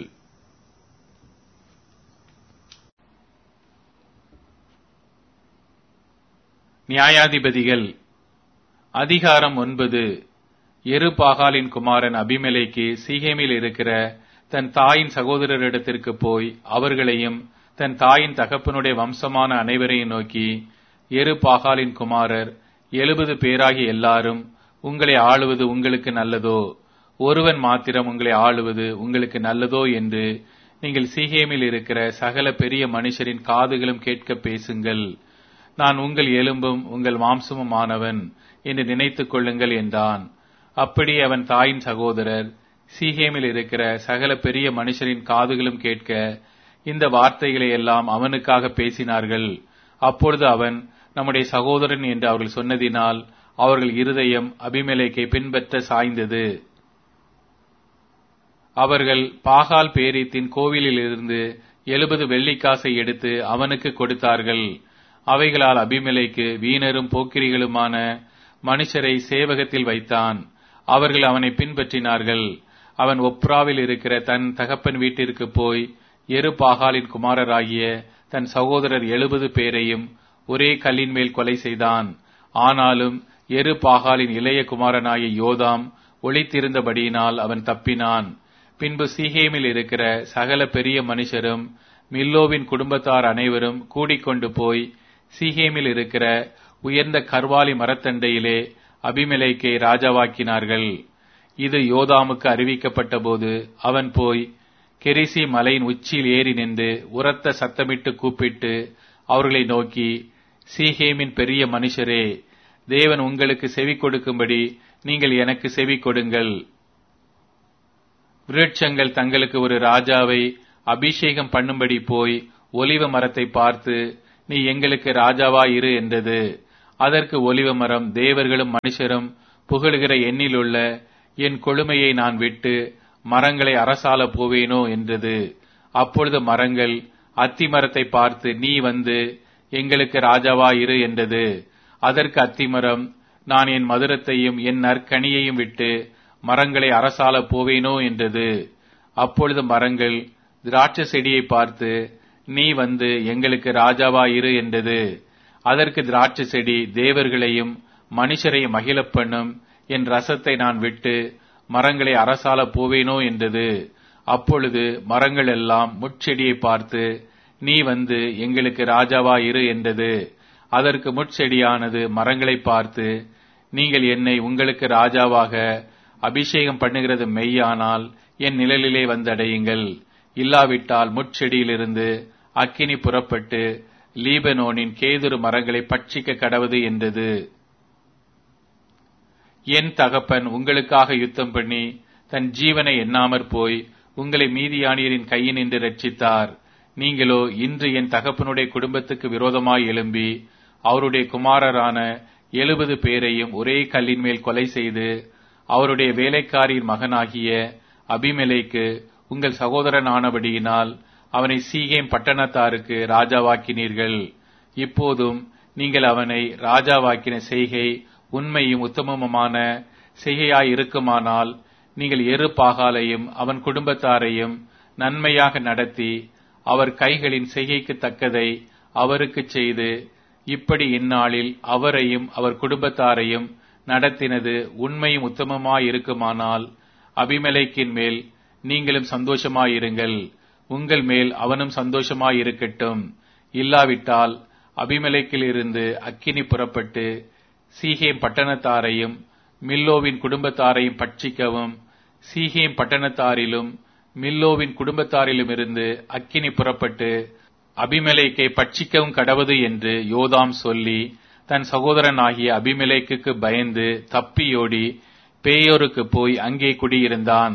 நியாயாதிபதிகள் அதிகாரம் ஒன்பது எரு பாகாலின் குமாரன் அபிமெலேக்கு சீகேமில் இருக்கிற தன் தாயின் சகோதரரிடத்திற்கு போய் அவர்களையும் தன் தாயின் தகப்பனுடைய வம்சமான அனைவரையும் நோக்கி எரு பாகாலின் குமாரர் எழுபது பேராகி எல்லாரும் உங்களை ஆளுவது உங்களுக்கு நல்லதோ ஒருவன் மாத்திரம் உங்களை ஆளுவது உங்களுக்கு நல்லதோ என்று நீங்கள் சீகேமில் இருக்கிற சகல பெரிய மனுஷரின் காதுகளும் கேட்க பேசுங்கள் நான் உங்கள் எலும்பும் உங்கள் மாம்சமும் ஆனவன் என்று நினைத்துக் கொள்ளுங்கள் என்றான் அப்படி அவன் தாயின் சகோதரர் சீகேமில் இருக்கிற சகல பெரிய மனுஷரின் காதுகளும் கேட்க இந்த வார்த்தைகளை எல்லாம் அவனுக்காக பேசினார்கள் அப்பொழுது அவன் நம்முடைய சகோதரன் என்று அவர்கள் சொன்னதினால் அவர்கள் இருதயம் அபிமெலேக்கை பின்பற்ற சாய்ந்தது அவர்கள் பாகால் பேரீத்தின் கோவிலில் இருந்து எழுபது வெள்ளிக்காசை எடுத்து அவனுக்கு கொடுத்தார்கள் அவைகளால் அபிமெலைக்கு வீணரும் போக்கிரிகளுமான மனுஷரை சேவகத்தில் வைத்தான் அவர்கள் அவனை பின்பற்றினார்கள் அவன் ஒப்ராவில் இருக்கிற தன் தகப்பன் வீட்டிற்கு போய் எரு பாகாலின் குமாரராகிய தன் சகோதரர் எழுபது பேரையும் ஒரே கல்லின் மேல் கொலை செய்தான் ஆனாலும் எரு பாகாலின் இளைய குமாரனாகிய யோதாம் ஒளித்திருந்தபடியினால் அவன் தப்பினான் பின்பு சீகேமில் இருக்கிற சகல பெரிய மனுஷரும் மில்லோவின் குடும்பத்தார் அனைவரும் கூடிக்கொண்டு போய் சீகேமில் இருக்கிற உயர்ந்த கர்வாலி மரத்தண்டையிலே அபிமெலைக்கை ராஜாவாக்கினார்கள் இது யோதாமுக்கு அறிவிக்கப்பட்ட போது அவன் போய் கெரிசி மலையின் உச்சியில் ஏறி நின்று உரத்த சத்தமிட்டு கூப்பிட்டு அவர்களை நோக்கி சீகேமின் பெரிய மனுஷரே தேவன் உங்களுக்கு செவி கொடுக்கும்படி நீங்கள் எனக்கு செவி கொடுங்கள் விருட்சங்கள் தங்களுக்கு ஒரு ராஜாவை அபிஷேகம் பண்ணும்படி போய் ஒலிவ மரத்தை பார்த்து நீ எங்களுக்கு ராஜாவா இரு என்றது அதற்கு ஒலிவ மரம் தேவர்களும் மனுஷரும் புகழுகிற எண்ணிலுள்ள என் கொழுமையை நான் விட்டு மரங்களை அரசால போவேனோ என்றது அப்பொழுது மரங்கள் அத்தி மரத்தை பார்த்து நீ வந்து எங்களுக்கு ராஜாவா இரு என்றது அதற்கு அத்திமரம் நான் என் மதுரத்தையும் என் நற்கனியையும் விட்டு மரங்களை அரசால போவேனோ என்றது அப்பொழுது மரங்கள் திராட்சை செடியை பார்த்து நீ வந்து எங்களுக்கு ராஜாவா இரு என்றது அதற்கு திராட்சை செடி தேவர்களையும் மனுஷரையும் மகிழப் பண்ணும் என் ரசத்தை நான் விட்டு மரங்களை அரசால போவேனோ என்றது அப்பொழுது மரங்கள் எல்லாம் முட்செடியை பார்த்து நீ வந்து எங்களுக்கு ராஜாவா இரு என்றது அதற்கு முட்செடியானது மரங்களை பார்த்து நீங்கள் என்னை உங்களுக்கு ராஜாவாக அபிஷேகம் பண்ணுகிறது மெய்யானால் என் நிழலிலே வந்தடையுங்கள் இல்லாவிட்டால் முட்செடியிலிருந்து அக்கினி புறப்பட்டு லீபனோனின் கேதுரு மரங்களை பட்சிக்க கடவது என்றது என் தகப்பன் உங்களுக்காக யுத்தம் பண்ணி தன் ஜீவனை எண்ணாமற் போய் உங்களை மீதியானியரின் கையினின்று ரட்சித்தார் நீங்களோ இன்று என் தகப்பனுடைய குடும்பத்துக்கு விரோதமாய் எழும்பி அவருடைய குமாரரான எழுபது பேரையும் ஒரே கல்லின் மேல் கொலை செய்து அவருடைய வேலைக்காரியின் மகனாகிய அபிமெலைக்கு உங்கள் சகோதரனானபடியினால் அவனை சீகேம் பட்டணத்தாருக்கு ராஜாவாக்கினீர்கள் இப்போதும் நீங்கள் அவனை ராஜாவாக்கின செய்கை உண்மையும் உத்தமமுமான செய்கையாய் இருக்குமானால் நீங்கள் எரு பாகாலையும் அவன் குடும்பத்தாரையும் நன்மையாக நடத்தி அவர் கைகளின் செய்கைக்கு தக்கதை அவருக்கு செய்து இப்படி இந்நாளில் அவரையும் அவர் குடும்பத்தாரையும் நடத்தினது உண்மையும் உத்தமமாய் இருக்குமானால் அபிமலைக்கின் மேல் நீங்களும் சந்தோஷமாயிருங்கள் உங்கள் மேல் அவனும் சந்தோஷமாயிருக்கட்டும் இல்லாவிட்டால் அபிமலைக்கில் இருந்து அக்கினி புறப்பட்டு சீகேம் பட்டணத்தாரையும் மில்லோவின் குடும்பத்தாரையும் பட்சிக்கவும் சீகேம் பட்டணத்தாரிலும் மில்லோவின் குடும்பத்தாரிலும் இருந்து அக்கினி புறப்பட்டு அபிமலைக்கை பட்சிக்கவும் கடவது என்று யோதாம் சொல்லி தன் சகோதரனாகிய அபிமலைக்கு பயந்து தப்பியோடி பேயோருக்கு போய் அங்கே குடியிருந்தான்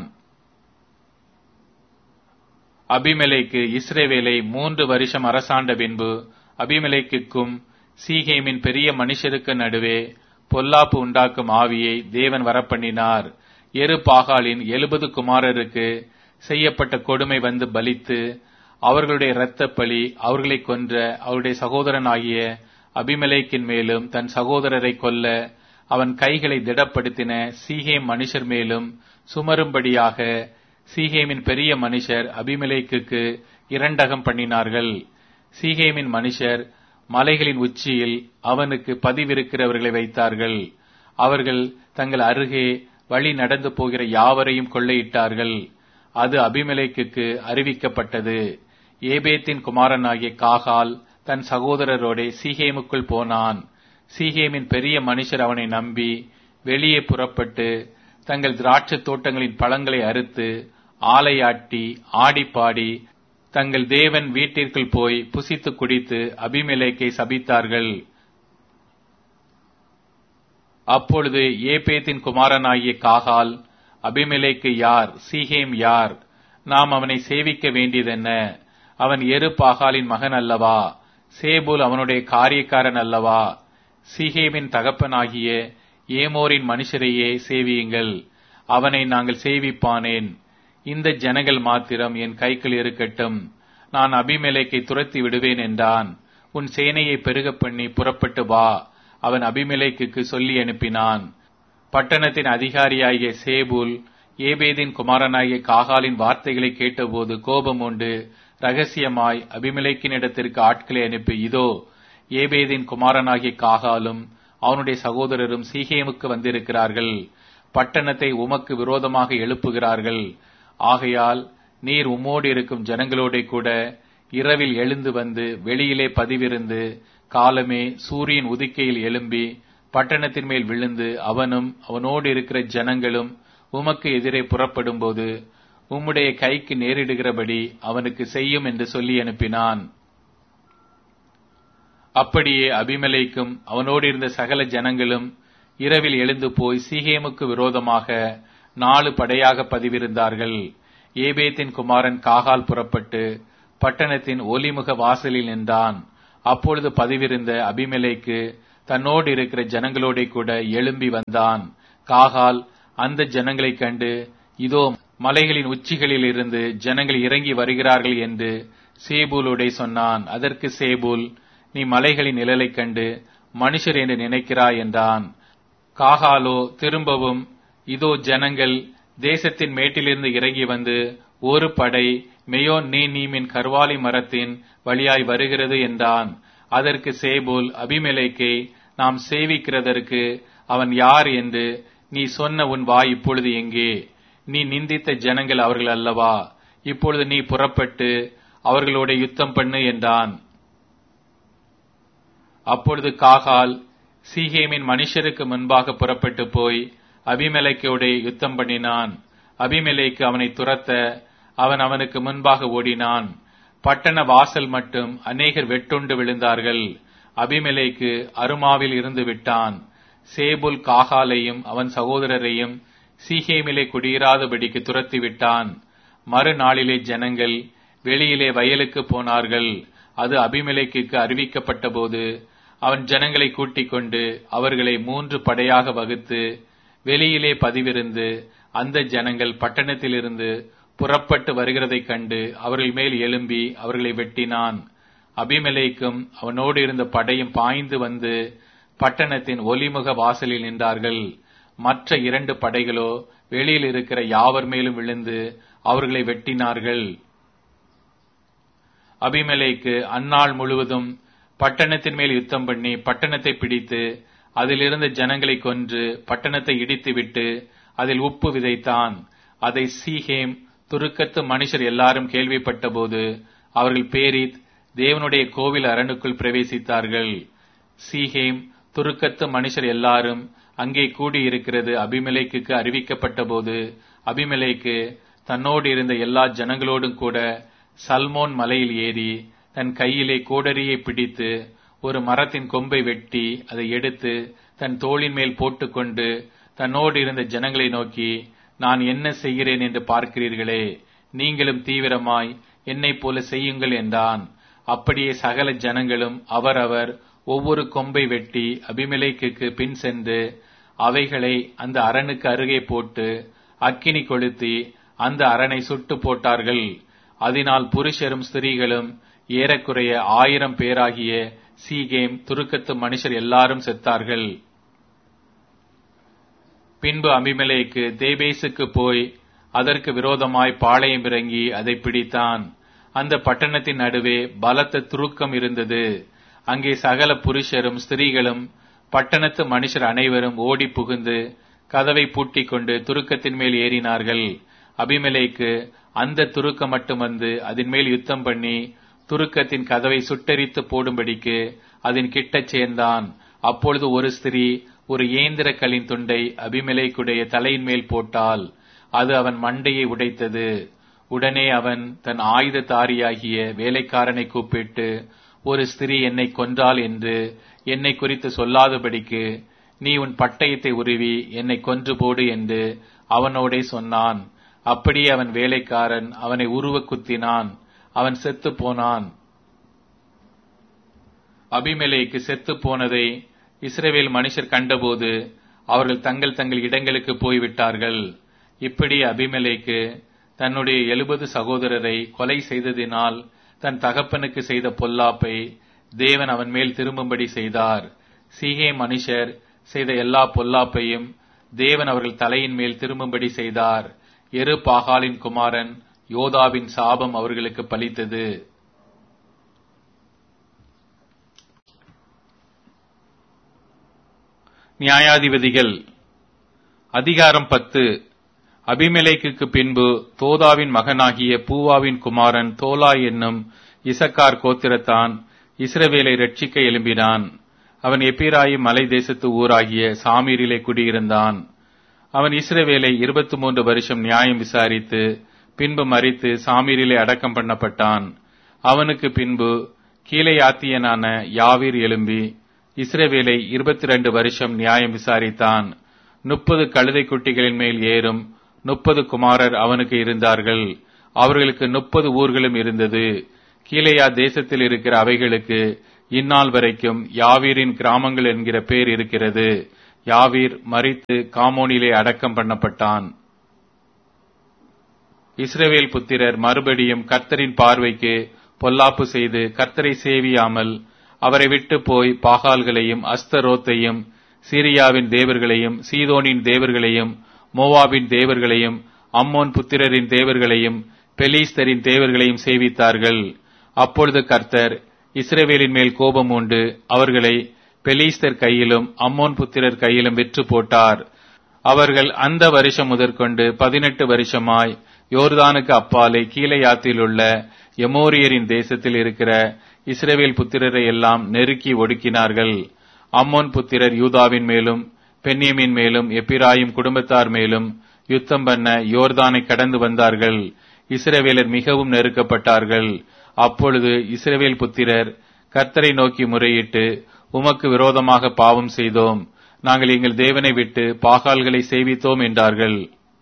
அபிமலைக்கு இஸ்ரேவேலை மூன்று வருஷம் அரசாண்ட பின்பு அபிமலைக்கும் சீகேமின் பெரிய மனுஷருக்கு நடுவே பொல்லாப்பு உண்டாக்கும் ஆவியை தேவன் வரப்பண்ணினார் எரு பாகாலின் எழுபது குமாரருக்கு செய்யப்பட்ட கொடுமை வந்து பலித்து அவர்களுடைய இரத்த பலி அவர்களை கொன்ற அவருடைய சகோதரனாகிய அபிமலேக்கின் மேலும் தன் சகோதரரை கொல்ல அவன் கைகளை திடப்படுத்தின சீகேம் மனுஷர் மேலும் சுமரும்படியாக சீகேமின் பெரிய மனுஷர் அபிமலேக்கு இரண்டகம் பண்ணினார்கள் சீகேமின் மனுஷர் மலைகளின் உச்சியில் அவனுக்கு பதிவிருக்கிறவர்களை வைத்தார்கள் அவர்கள் தங்கள் அருகே வழி நடந்து போகிற யாவரையும் கொள்ளையிட்டார்கள் அது அபிமலைக்கு அறிவிக்கப்பட்டது ஏபேத்தின் குமாரனாகிய காகால் தன் சகோதரரோடே சீகேமுக்குள் போனான் சீகேமின் பெரிய மனுஷர் அவனை நம்பி வெளியே புறப்பட்டு தங்கள் திராட்சை தோட்டங்களின் பழங்களை அறுத்து ஆலையாட்டி ஆடிப்பாடி தங்கள் தேவன் வீட்டிற்குள் போய் புசித்து குடித்து அபிமெலேக்கை சபித்தார்கள் அப்பொழுது ஏபேத்தின் குமாரனாகிய காகால் அபிமெலேக்கு யார் சீகேம் யார் நாம் அவனை சேவிக்க வேண்டியதென்ன அவன் எரு பாகாலின் மகன் அல்லவா சேபுல் அவனுடைய காரியக்காரன் அல்லவா சீகேமின் தகப்பனாகிய ஏமோரின் மனுஷரையே சேவியுங்கள் அவனை நாங்கள் சேவிப்பானேன் இந்த ஜனங்கள் மாத்திரம் என் கைக்குள் இருக்கட்டும் நான் அபிமெலேக்கை துரத்தி விடுவேன் என்றான் உன் சேனையை பெருக பண்ணி புறப்பட்டு வா அவன் அபிமெலேக்கு சொல்லி அனுப்பினான் பட்டணத்தின் அதிகாரியாகிய சேபுல் ஏபேதின் குமாரனாகிய காகாலின் வார்த்தைகளை கேட்டபோது கோபம் உண்டு ரகசியமாய் அபிமலைக்கினிடத்திற்கு ஆட்களை அனுப்பி இதோ ஏபேதின் குமாரனாகிய காகாலும் அவனுடைய சகோதரரும் சீகேமுக்கு வந்திருக்கிறார்கள் பட்டணத்தை உமக்கு விரோதமாக எழுப்புகிறார்கள் ஆகையால் நீர் உம்மோடு இருக்கும் ஜனங்களோட கூட இரவில் எழுந்து வந்து வெளியிலே பதிவிருந்து காலமே சூரியன் உதிக்கையில் எழும்பி பட்டணத்தின் மேல் விழுந்து அவனும் அவனோடு இருக்கிற ஜனங்களும் உமக்கு எதிரே புறப்படும்போது உம்முடைய கைக்கு நேரிடுகிறபடி அவனுக்கு செய்யும் என்று சொல்லி அனுப்பினான் அப்படியே அபிமலைக்கும் அவனோடு இருந்த சகல ஜனங்களும் இரவில் எழுந்து போய் சீகேமுக்கு விரோதமாக நாலு படையாக பதிவிருந்தார்கள் ஏபேத்தின் குமாரன் காகால் புறப்பட்டு பட்டணத்தின் ஒலிமுக வாசலில் நின்றான் அப்பொழுது பதிவிருந்த அபிமெலேக்கு தன்னோடு இருக்கிற ஜனங்களோட கூட எழும்பி வந்தான் காகால் அந்த ஜனங்களைக் கண்டு இதோ மலைகளின் உச்சிகளில் இருந்து ஜனங்கள் இறங்கி வருகிறார்கள் என்று சேபூலோடே சொன்னான் அதற்கு சேபூல் நீ மலைகளின் நிழலைக் கண்டு மனுஷர் என்று நினைக்கிறாய் என்றான் காகாலோ திரும்பவும் இதோ ஜனங்கள் தேசத்தின் மேட்டிலிருந்து இறங்கி வந்து ஒரு படை மெயோ நீ நீமின் கர்வாலி மரத்தின் வழியாய் வருகிறது என்றான் அதற்கு சேபூல் அபிமெலேக்கை நாம் சேவிக்கிறதற்கு அவன் யார் என்று நீ சொன்ன உன் வாய் இப்பொழுது எங்கே நீ நிந்தித்த ஜனங்கள் அவர்கள் அல்லவா இப்பொழுது நீ புறப்பட்டு அவர்களோட யுத்தம் பண்ணு என்றான் அப்பொழுது காகால் சீகேமின் மனுஷருக்கு முன்பாக புறப்பட்டு போய் அபிமெலைக்கோட யுத்தம் பண்ணினான் அபிமெலைக்கு அவனை துரத்த அவன் அவனுக்கு முன்பாக ஓடினான் பட்டண வாசல் மட்டும் அநேகர் வெட்டுண்டு விழுந்தார்கள் அபிமெலைக்கு அருமாவில் இருந்து விட்டான் சேபுல் காகாலையும் அவன் சகோதரரையும் சீகேமிலே குடியிராதபடிக்கு துரத்தி விட்டான் மறுநாளிலே ஜனங்கள் வெளியிலே வயலுக்கு போனார்கள் அது அபிமெலைக்கு அறிவிக்கப்பட்ட போது அவன் ஜனங்களை கூட்டிக் கொண்டு அவர்களை மூன்று படையாக வகுத்து வெளியிலே பதிவிருந்து அந்த ஜனங்கள் பட்டணத்திலிருந்து புறப்பட்டு வருகிறதைக் கண்டு அவர்கள் மேல் எழும்பி அவர்களை வெட்டினான் அபிமெலேக்கும் அவனோடு இருந்த படையும் பாய்ந்து வந்து பட்டணத்தின் ஒலிமுக வாசலில் நின்றார்கள் மற்ற இரண்டு படைகளோ வெளியில் இருக்கிற யாவர் மேலும் விழுந்து அவர்களை வெட்டினார்கள் அபிமெலேக்கு அந்நாள் முழுவதும் பட்டணத்தின் மேல் யுத்தம் பண்ணி பட்டணத்தை பிடித்து அதிலிருந்த ஜனங்களை கொன்று பட்டணத்தை இடித்துவிட்டு அதில் உப்பு விதைத்தான் அதை சீஹேம் துருக்கத்து மனுஷர் எல்லாரும் கேள்விப்பட்டபோது அவர்கள் பேரித் தேவனுடைய கோவில் அரணுக்குள் பிரவேசித்தார்கள் சீஹேம் துருக்கத்து மனுஷர் எல்லாரும் அங்கே கூடியிருக்கிறது அபிமெலேக்கு அறிவிக்கப்பட்ட போது அபிமெலேக்கு தன்னோடு இருந்த எல்லா ஜனங்களோடும் கூட சல்மோன் மலையில் ஏறி தன் கையிலே கோடரியை பிடித்து ஒரு மரத்தின் கொம்பை வெட்டி அதை எடுத்து தன் தோளின் மேல் போட்டுக்கொண்டு தன்னோடு இருந்த ஜனங்களை நோக்கி நான் என்ன செய்கிறேன் என்று பார்க்கிறீர்களே நீங்களும் தீவிரமாய் என்னைப் போல செய்யுங்கள் என்றான் அப்படியே சகல ஜனங்களும் அவரவர் ஒவ்வொரு கொம்பை வெட்டி அபிமெலேக்கு பின் சென்று அவைகளை அந்த அரணுக்கு அருகே போட்டு அக்கினி கொளுத்தி அந்த அரணை சுட்டு போட்டார்கள் அதனால் புருஷரும் ஸ்திரீகளும் ஏறக்குறைய ஆயிரம் பேராகிய சீகேம் துருக்கத்து மனுஷர் எல்லாரும் செத்தார்கள் பின்பு அபிமெலேக்கு தேபேசுக்கு போய் அதற்கு விரோதமாய் பாளையம் இறங்கி அதை பிடித்தான் அந்த பட்டணத்தின் நடுவே பலத்த துருக்கம் இருந்தது அங்கே சகல புருஷரும் ஸ்திரீகளும் பட்டணத்து மனுஷர் அனைவரும் ஓடி புகுந்து கதவை பூட்டிக் கொண்டு துருக்கத்தின் மேல் ஏறினார்கள் அபிமெலேக்கு அந்த துருக்கம் மட்டும் வந்து அதன் மேல் யுத்தம் பண்ணி துருக்கத்தின் கதவை சுட்டரித்து போடும்படிக்கு அதன் கிட்டச் சேர்ந்தான் அப்பொழுது ஒரு ஸ்திரீ ஒரு ஏந்திர கலின் துண்டை அபிமெலேக்குடைய தலையின் மேல் போட்டால் அது அவன் மண்டையை உடைத்தது உடனே அவன் தன் ஆயுததாரியாகிய வேலைக்காரனை கூப்பிட்டு ஒரு ஸ்திரீ என்னை கொன்றாள் என்று என்னை குறித்து சொல்லாதபடிக்கு நீ உன் பட்டயத்தை உருவி என்னை கொன்று போடு என்று அவனோடே சொன்னான் அப்படியே அவன் வேலைக்காரன் அவனை உருவ குத்தினான் அவன் செத்து போனான் அபிமெலேக்கு செத்து போனதை இஸ்ரவேல் மனுஷர் கண்டபோது அவர்கள் தங்கள் தங்கள் இடங்களுக்கு போய்விட்டார்கள் இப்படி அபிமெலேக்கு தன்னுடைய எழுபது சகோதரரை கொலை செய்ததினால் தன் தகப்பனுக்கு செய்த பொல்லாப்பை தேவன் அவன் மேல் திரும்பும்படி செய்தார் சீகே மனுஷர் செய்த எல்லா பொல்லாப்பையும் தேவன் அவர்கள் தலையின் மேல் திரும்பும்படி செய்தார் எரு பாகாலின் குமாரன் யோதாவின் சாபம் அவர்களுக்கு பலித்தது நியாயாதிபதிகள் அதிகாரம் பத்து அபிமெலேக்கு பின்பு தோதாவின் மகனாகிய பூவாவின் குமாரன் தோலா என்னும் இசக்கார் கோத்திரத்தான் இஸ்ரவேலை ரட்சிக்க எழும்பினான் அவன் எப்பிராயிம் மலை தேசத்து ஊராகிய சாமீரிலே குடியிருந்தான் அவன் இஸ்ரவேலை இருபத்தி மூன்று வருஷம் நியாயம் விசாரித்து பின்பு மறித்து சாமீரிலே அடக்கம் பண்ணப்பட்டான் அவனுக்கு பின்பு கீழையாத்தியனான யாவீர் எழும்பி இஸ்ரவேலை இருபத்தி ரெண்டு வருஷம் நியாயம் விசாரித்தான் முப்பது கழுதை குட்டிகளின் மேல் ஏறும் முப்பது குமாரர் அவனுக்கு இருந்தார்கள் அவர்களுக்கு முப்பது ஊர்களும் இருந்தது கீழையா தேசத்தில் இருக்கிற அவைகளுக்கு இந்நாள் வரைக்கும் யாவீரின் கிராமங்கள் என்கிற பேர் இருக்கிறது யாவீர் மறித்து காமோனிலே அடக்கம் பண்ணப்பட்டான் இஸ்ரவேல் புத்திரர் மறுபடியும் கர்த்தரின் பார்வைக்கு பொல்லாப்பு செய்து கர்த்தரை சேவியாமல் அவரை விட்டு போய் பாகால்களையும் அஸ்தரோத்தையும் சீரியாவின் தேவர்களையும் சீதோனின் தேவர்களையும் மோவாபின் தேவர்களையும் அம்மோன் புத்திரரின் தேவர்களையும் பெலீஸ்தரின் தேவர்களையும் சேவித்தார்கள் அப்பொழுது கர்த்தர் இஸ்ரவேலின் மேல் கோபம் உண்டு அவர்களை பெலீஸ்தர் கையிலும் அம்மோன் புத்திரர் கையிலும் விற்று போட்டார் அவர்கள் அந்த வருஷம் முதற்கொண்டு பதினெட்டு வருஷமாய் யோர்தானுக்கு அப்பாலே கீழையாத்தில் உள்ள எமோரியரின் தேசத்தில் இருக்கிற இஸ்ரவேல் புத்திரரை எல்லாம் நெருக்கி ஒடுக்கினார்கள் அம்மோன் புத்திரர் யூதாவின் மேலும் பென்னியமின் மேலும் எப்பிராயும் குடும்பத்தார் மேலும் யுத்தம் பண்ண யோர்தானை கடந்து வந்தார்கள் இஸ்ரவேலர் மிகவும் நெருக்கப்பட்டார்கள் அப்பொழுது இஸ்ரவேல் புத்திரர் கர்த்தரை நோக்கி முறையிட்டு உமக்கு விரோதமாக பாவம் செய்தோம் நாங்கள் எங்கள் தேவனை விட்டு பாகால்களை சேவித்தோம் என்றார்கள்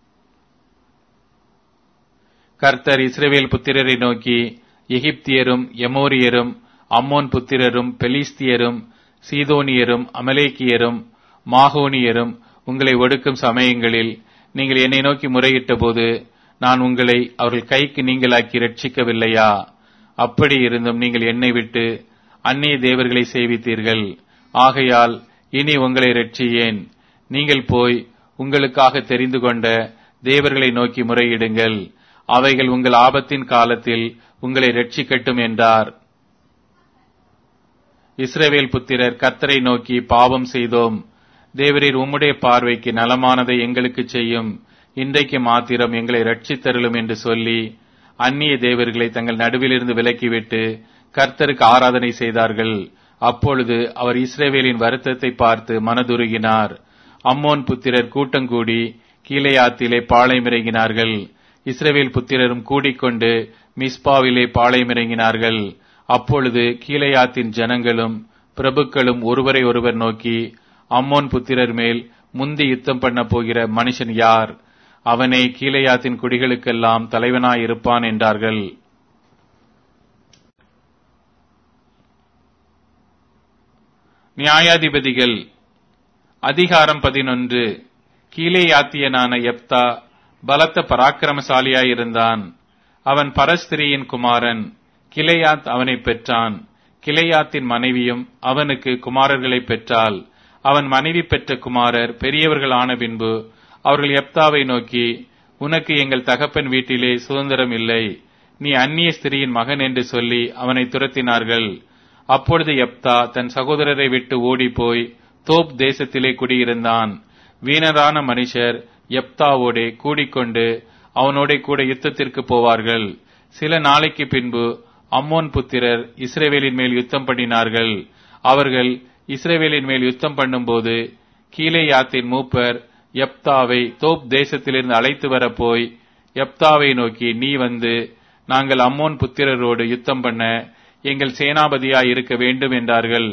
கர்த்தர் இஸ்ரவேல் புத்திரரை நோக்கி எகிப்தியரும் எமோரியரும் அம்மோன் புத்திரரும் பெலிஸ்தியரும் சீதோனியரும் அமலேக்கியரும் மாகோனியரும் உங்களை ஒடுக்கும் சமயங்களில் நீங்கள் என்னை நோக்கி முறையிட்ட போது நான் உங்களை அவர்கள் கைக்கு நீங்களாக்கி ரட்சிக்கவில்லையா அப்படி இருந்தும் நீங்கள் என்னை விட்டு அந்நிய தேவர்களை சேவித்தீர்கள் ஆகையால் இனி உங்களை ரட்சியேன் நீங்கள் போய் உங்களுக்காக தெரிந்து கொண்ட தேவர்களை நோக்கி முறையிடுங்கள் அவைகள் உங்கள் ஆபத்தின் காலத்தில் உங்களை ரட்சிக்கட்டும் என்றார் இஸ்ரவேல் புத்திரர் கர்த்தரை நோக்கி பாவம் செய்தோம் தேவரீர் உம்முடைய பார்வைக்கு நலமானதை எங்களுக்கு செய்யும் இன்றைக்கு மாத்திரம் எங்களை ரட்சித்தருளும் என்று சொல்லி அந்நிய தேவர்களை தங்கள் நடுவிலிருந்து விலக்கிவிட்டு கர்த்தருக்கு ஆராதனை செய்தார்கள் அப்பொழுது அவர் இஸ்ரேவேலின் வருத்தத்தை பார்த்து மனதுருகினார் அம்மோன் புத்திரர் கூட்டங்கூடி கீழையாத்திலே பாளையமிறங்கினார்கள் இஸ்ரேவேல் புத்திரரும் கூடிக்கொண்டு மிஸ்பாவிலே பாளையமிறங்கினார்கள் அப்பொழுது கீழையாத்தின் ஜனங்களும் பிரபுக்களும் ஒருவரை ஒருவர் நோக்கி அம்மோன் புத்திரர் மேல் முந்தி யுத்தம் பண்ண போகிற மனுஷன் யார் அவனே கீழையாத்தின் குடிகளுக்கெல்லாம் தலைவனாயிருப்பான் என்றார்கள் நியாயாதிபதிகள் அதிகாரம் பதினொன்று கீழேயாத்தியனான எப்தா பலத்த பராக்கிரமசாலியாயிருந்தான் அவன் பரஸ்திரியின் குமாரன் கிளையாத் அவனை பெற்றான் கிளையாத்தின் மனைவியும் அவனுக்கு குமாரர்களை பெற்றாள் அவன் மனைவி பெற்ற குமாரர் பெரியவர்கள் ஆன பின்பு அவர்கள் எப்தாவை நோக்கி உனக்கு எங்கள் தகப்பன் வீட்டிலே சுதந்திரம் இல்லை நீ அந்நிய ஸ்திரியின் மகன் என்று சொல்லி அவனை துரத்தினார்கள் அப்பொழுது எப்தா தன் சகோதரரை விட்டு ஓடிப்போய் தோப் தேசத்திலே குடியிருந்தான் வீணரான மனுஷர் எப்தாவோடே கூடிக்கொண்டு அவனோட கூட யுத்தத்திற்கு போவார்கள் சில நாளைக்கு பின்பு அம்மோன் புத்திரர் இஸ்ரேவேலின் மேல் யுத்தம் பண்ணினார்கள் அவர்கள் இஸ்ரேவேலின் மேல் யுத்தம் பண்ணும்போது கீழேயாத்தின் மூப்பர் எப்தாவை தோப் தேசத்திலிருந்து அழைத்து வர போய் எப்தாவை நோக்கி நீ வந்து நாங்கள் அம்மோன் புத்திரரோடு யுத்தம் பண்ண எங்கள் சேனாபதியாய் இருக்க வேண்டும் என்றார்கள்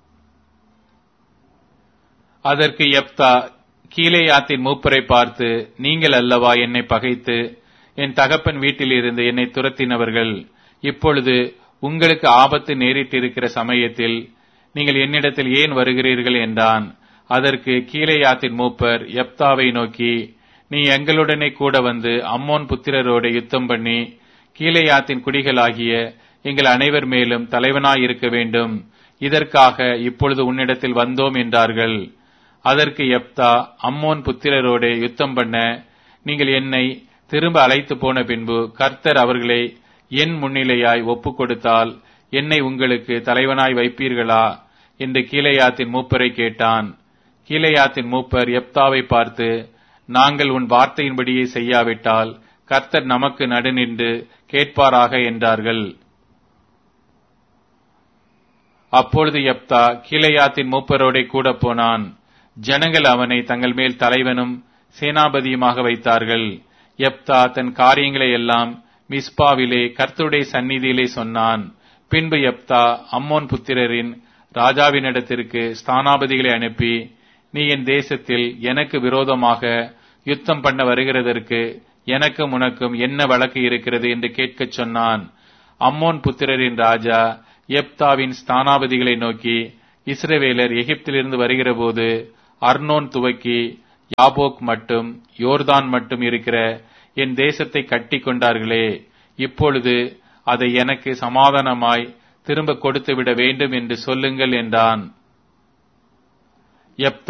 அதற்கு எப்தா கீழேயாத்தின் மூப்பரை பார்த்து நீங்கள் அல்லவா என்னை பகைத்து என் தகப்பன் வீட்டில் இருந்து என்னை துரத்தினவர்கள் இப்பொழுது உங்களுக்கு ஆபத்து நேரிட்டிருக்கிற சமயத்தில் நீங்கள் என்னிடத்தில் ஏன் வருகிறீர்கள் என்றான் அதற்கு கீழேயாத்தின் மூப்பர் எப்தாவை நோக்கி நீ எங்களுடனே கூட வந்து அம்மோன் புத்திரரோடு யுத்தம் பண்ணி கீழேயாத்தின் குடிகளாகிய எங்கள் அனைவர் மேலும் தலைவனாய் இருக்க வேண்டும் இதற்காக இப்பொழுது உன்னிடத்தில் வந்தோம் என்றார்கள் அதற்கு எப்தா அம்மோன் புத்திரரோடு யுத்தம் பண்ண நீங்கள் என்னை திரும்ப அழைத்து போன பின்பு கர்த்தர் அவர்களை என் முன்னிலையாய் ஒப்புக் கொடுத்தால் என்னை உங்களுக்கு தலைவனாய் வைப்பீர்களா என்று கீழையாத்தின் மூப்பரை கேட்டான் கீழையாத்தின் மூப்பர் எப்தாவை பார்த்து நாங்கள் உன் வார்த்தையின்படியே செய்யாவிட்டால் கர்த்தர் நமக்கு நடுநின்று கேட்பாராக என்றார்கள் அப்பொழுது எப்தா கீழையாத்தின் மூப்பரோடே கூட போனான் ஜனங்கள் அவனை தங்கள் மேல் தலைவனும் சேனாபதியுமாக வைத்தார்கள் எப்தா தன் காரியங்களை எல்லாம் மிஸ்பாவிலே கர்த்தருடைய சந்நிதியிலே சொன்னான் பின்பு எப்தா அம்மோன் புத்திரரின் ராஜாவினிடத்திற்கு ஸ்தானாபதிகளை அனுப்பி நீ என் தேசத்தில் எனக்கு விரோதமாக யுத்தம் பண்ண வருகிறதற்கு எனக்கும் உனக்கும் என்ன வழக்கு இருக்கிறது என்று கேட்கச் சொன்னான் அம்மோன் புத்திரரின் ராஜா எப்தாவின் ஸ்தானாபதிகளை நோக்கி இஸ்ரவேலர் எகிப்திலிருந்து வருகிறபோது அர்னோன் துவக்கி யாபோக் மட்டும் யோர்தான் மட்டும் இருக்கிற என் தேசத்தை கட்டி கொண்டார்களே இப்பொழுது அதை எனக்கு சமாதானமாய் திரும்ப கொடுத்து விட வேண்டும் என்று சொல்லுங்கள் என்றான்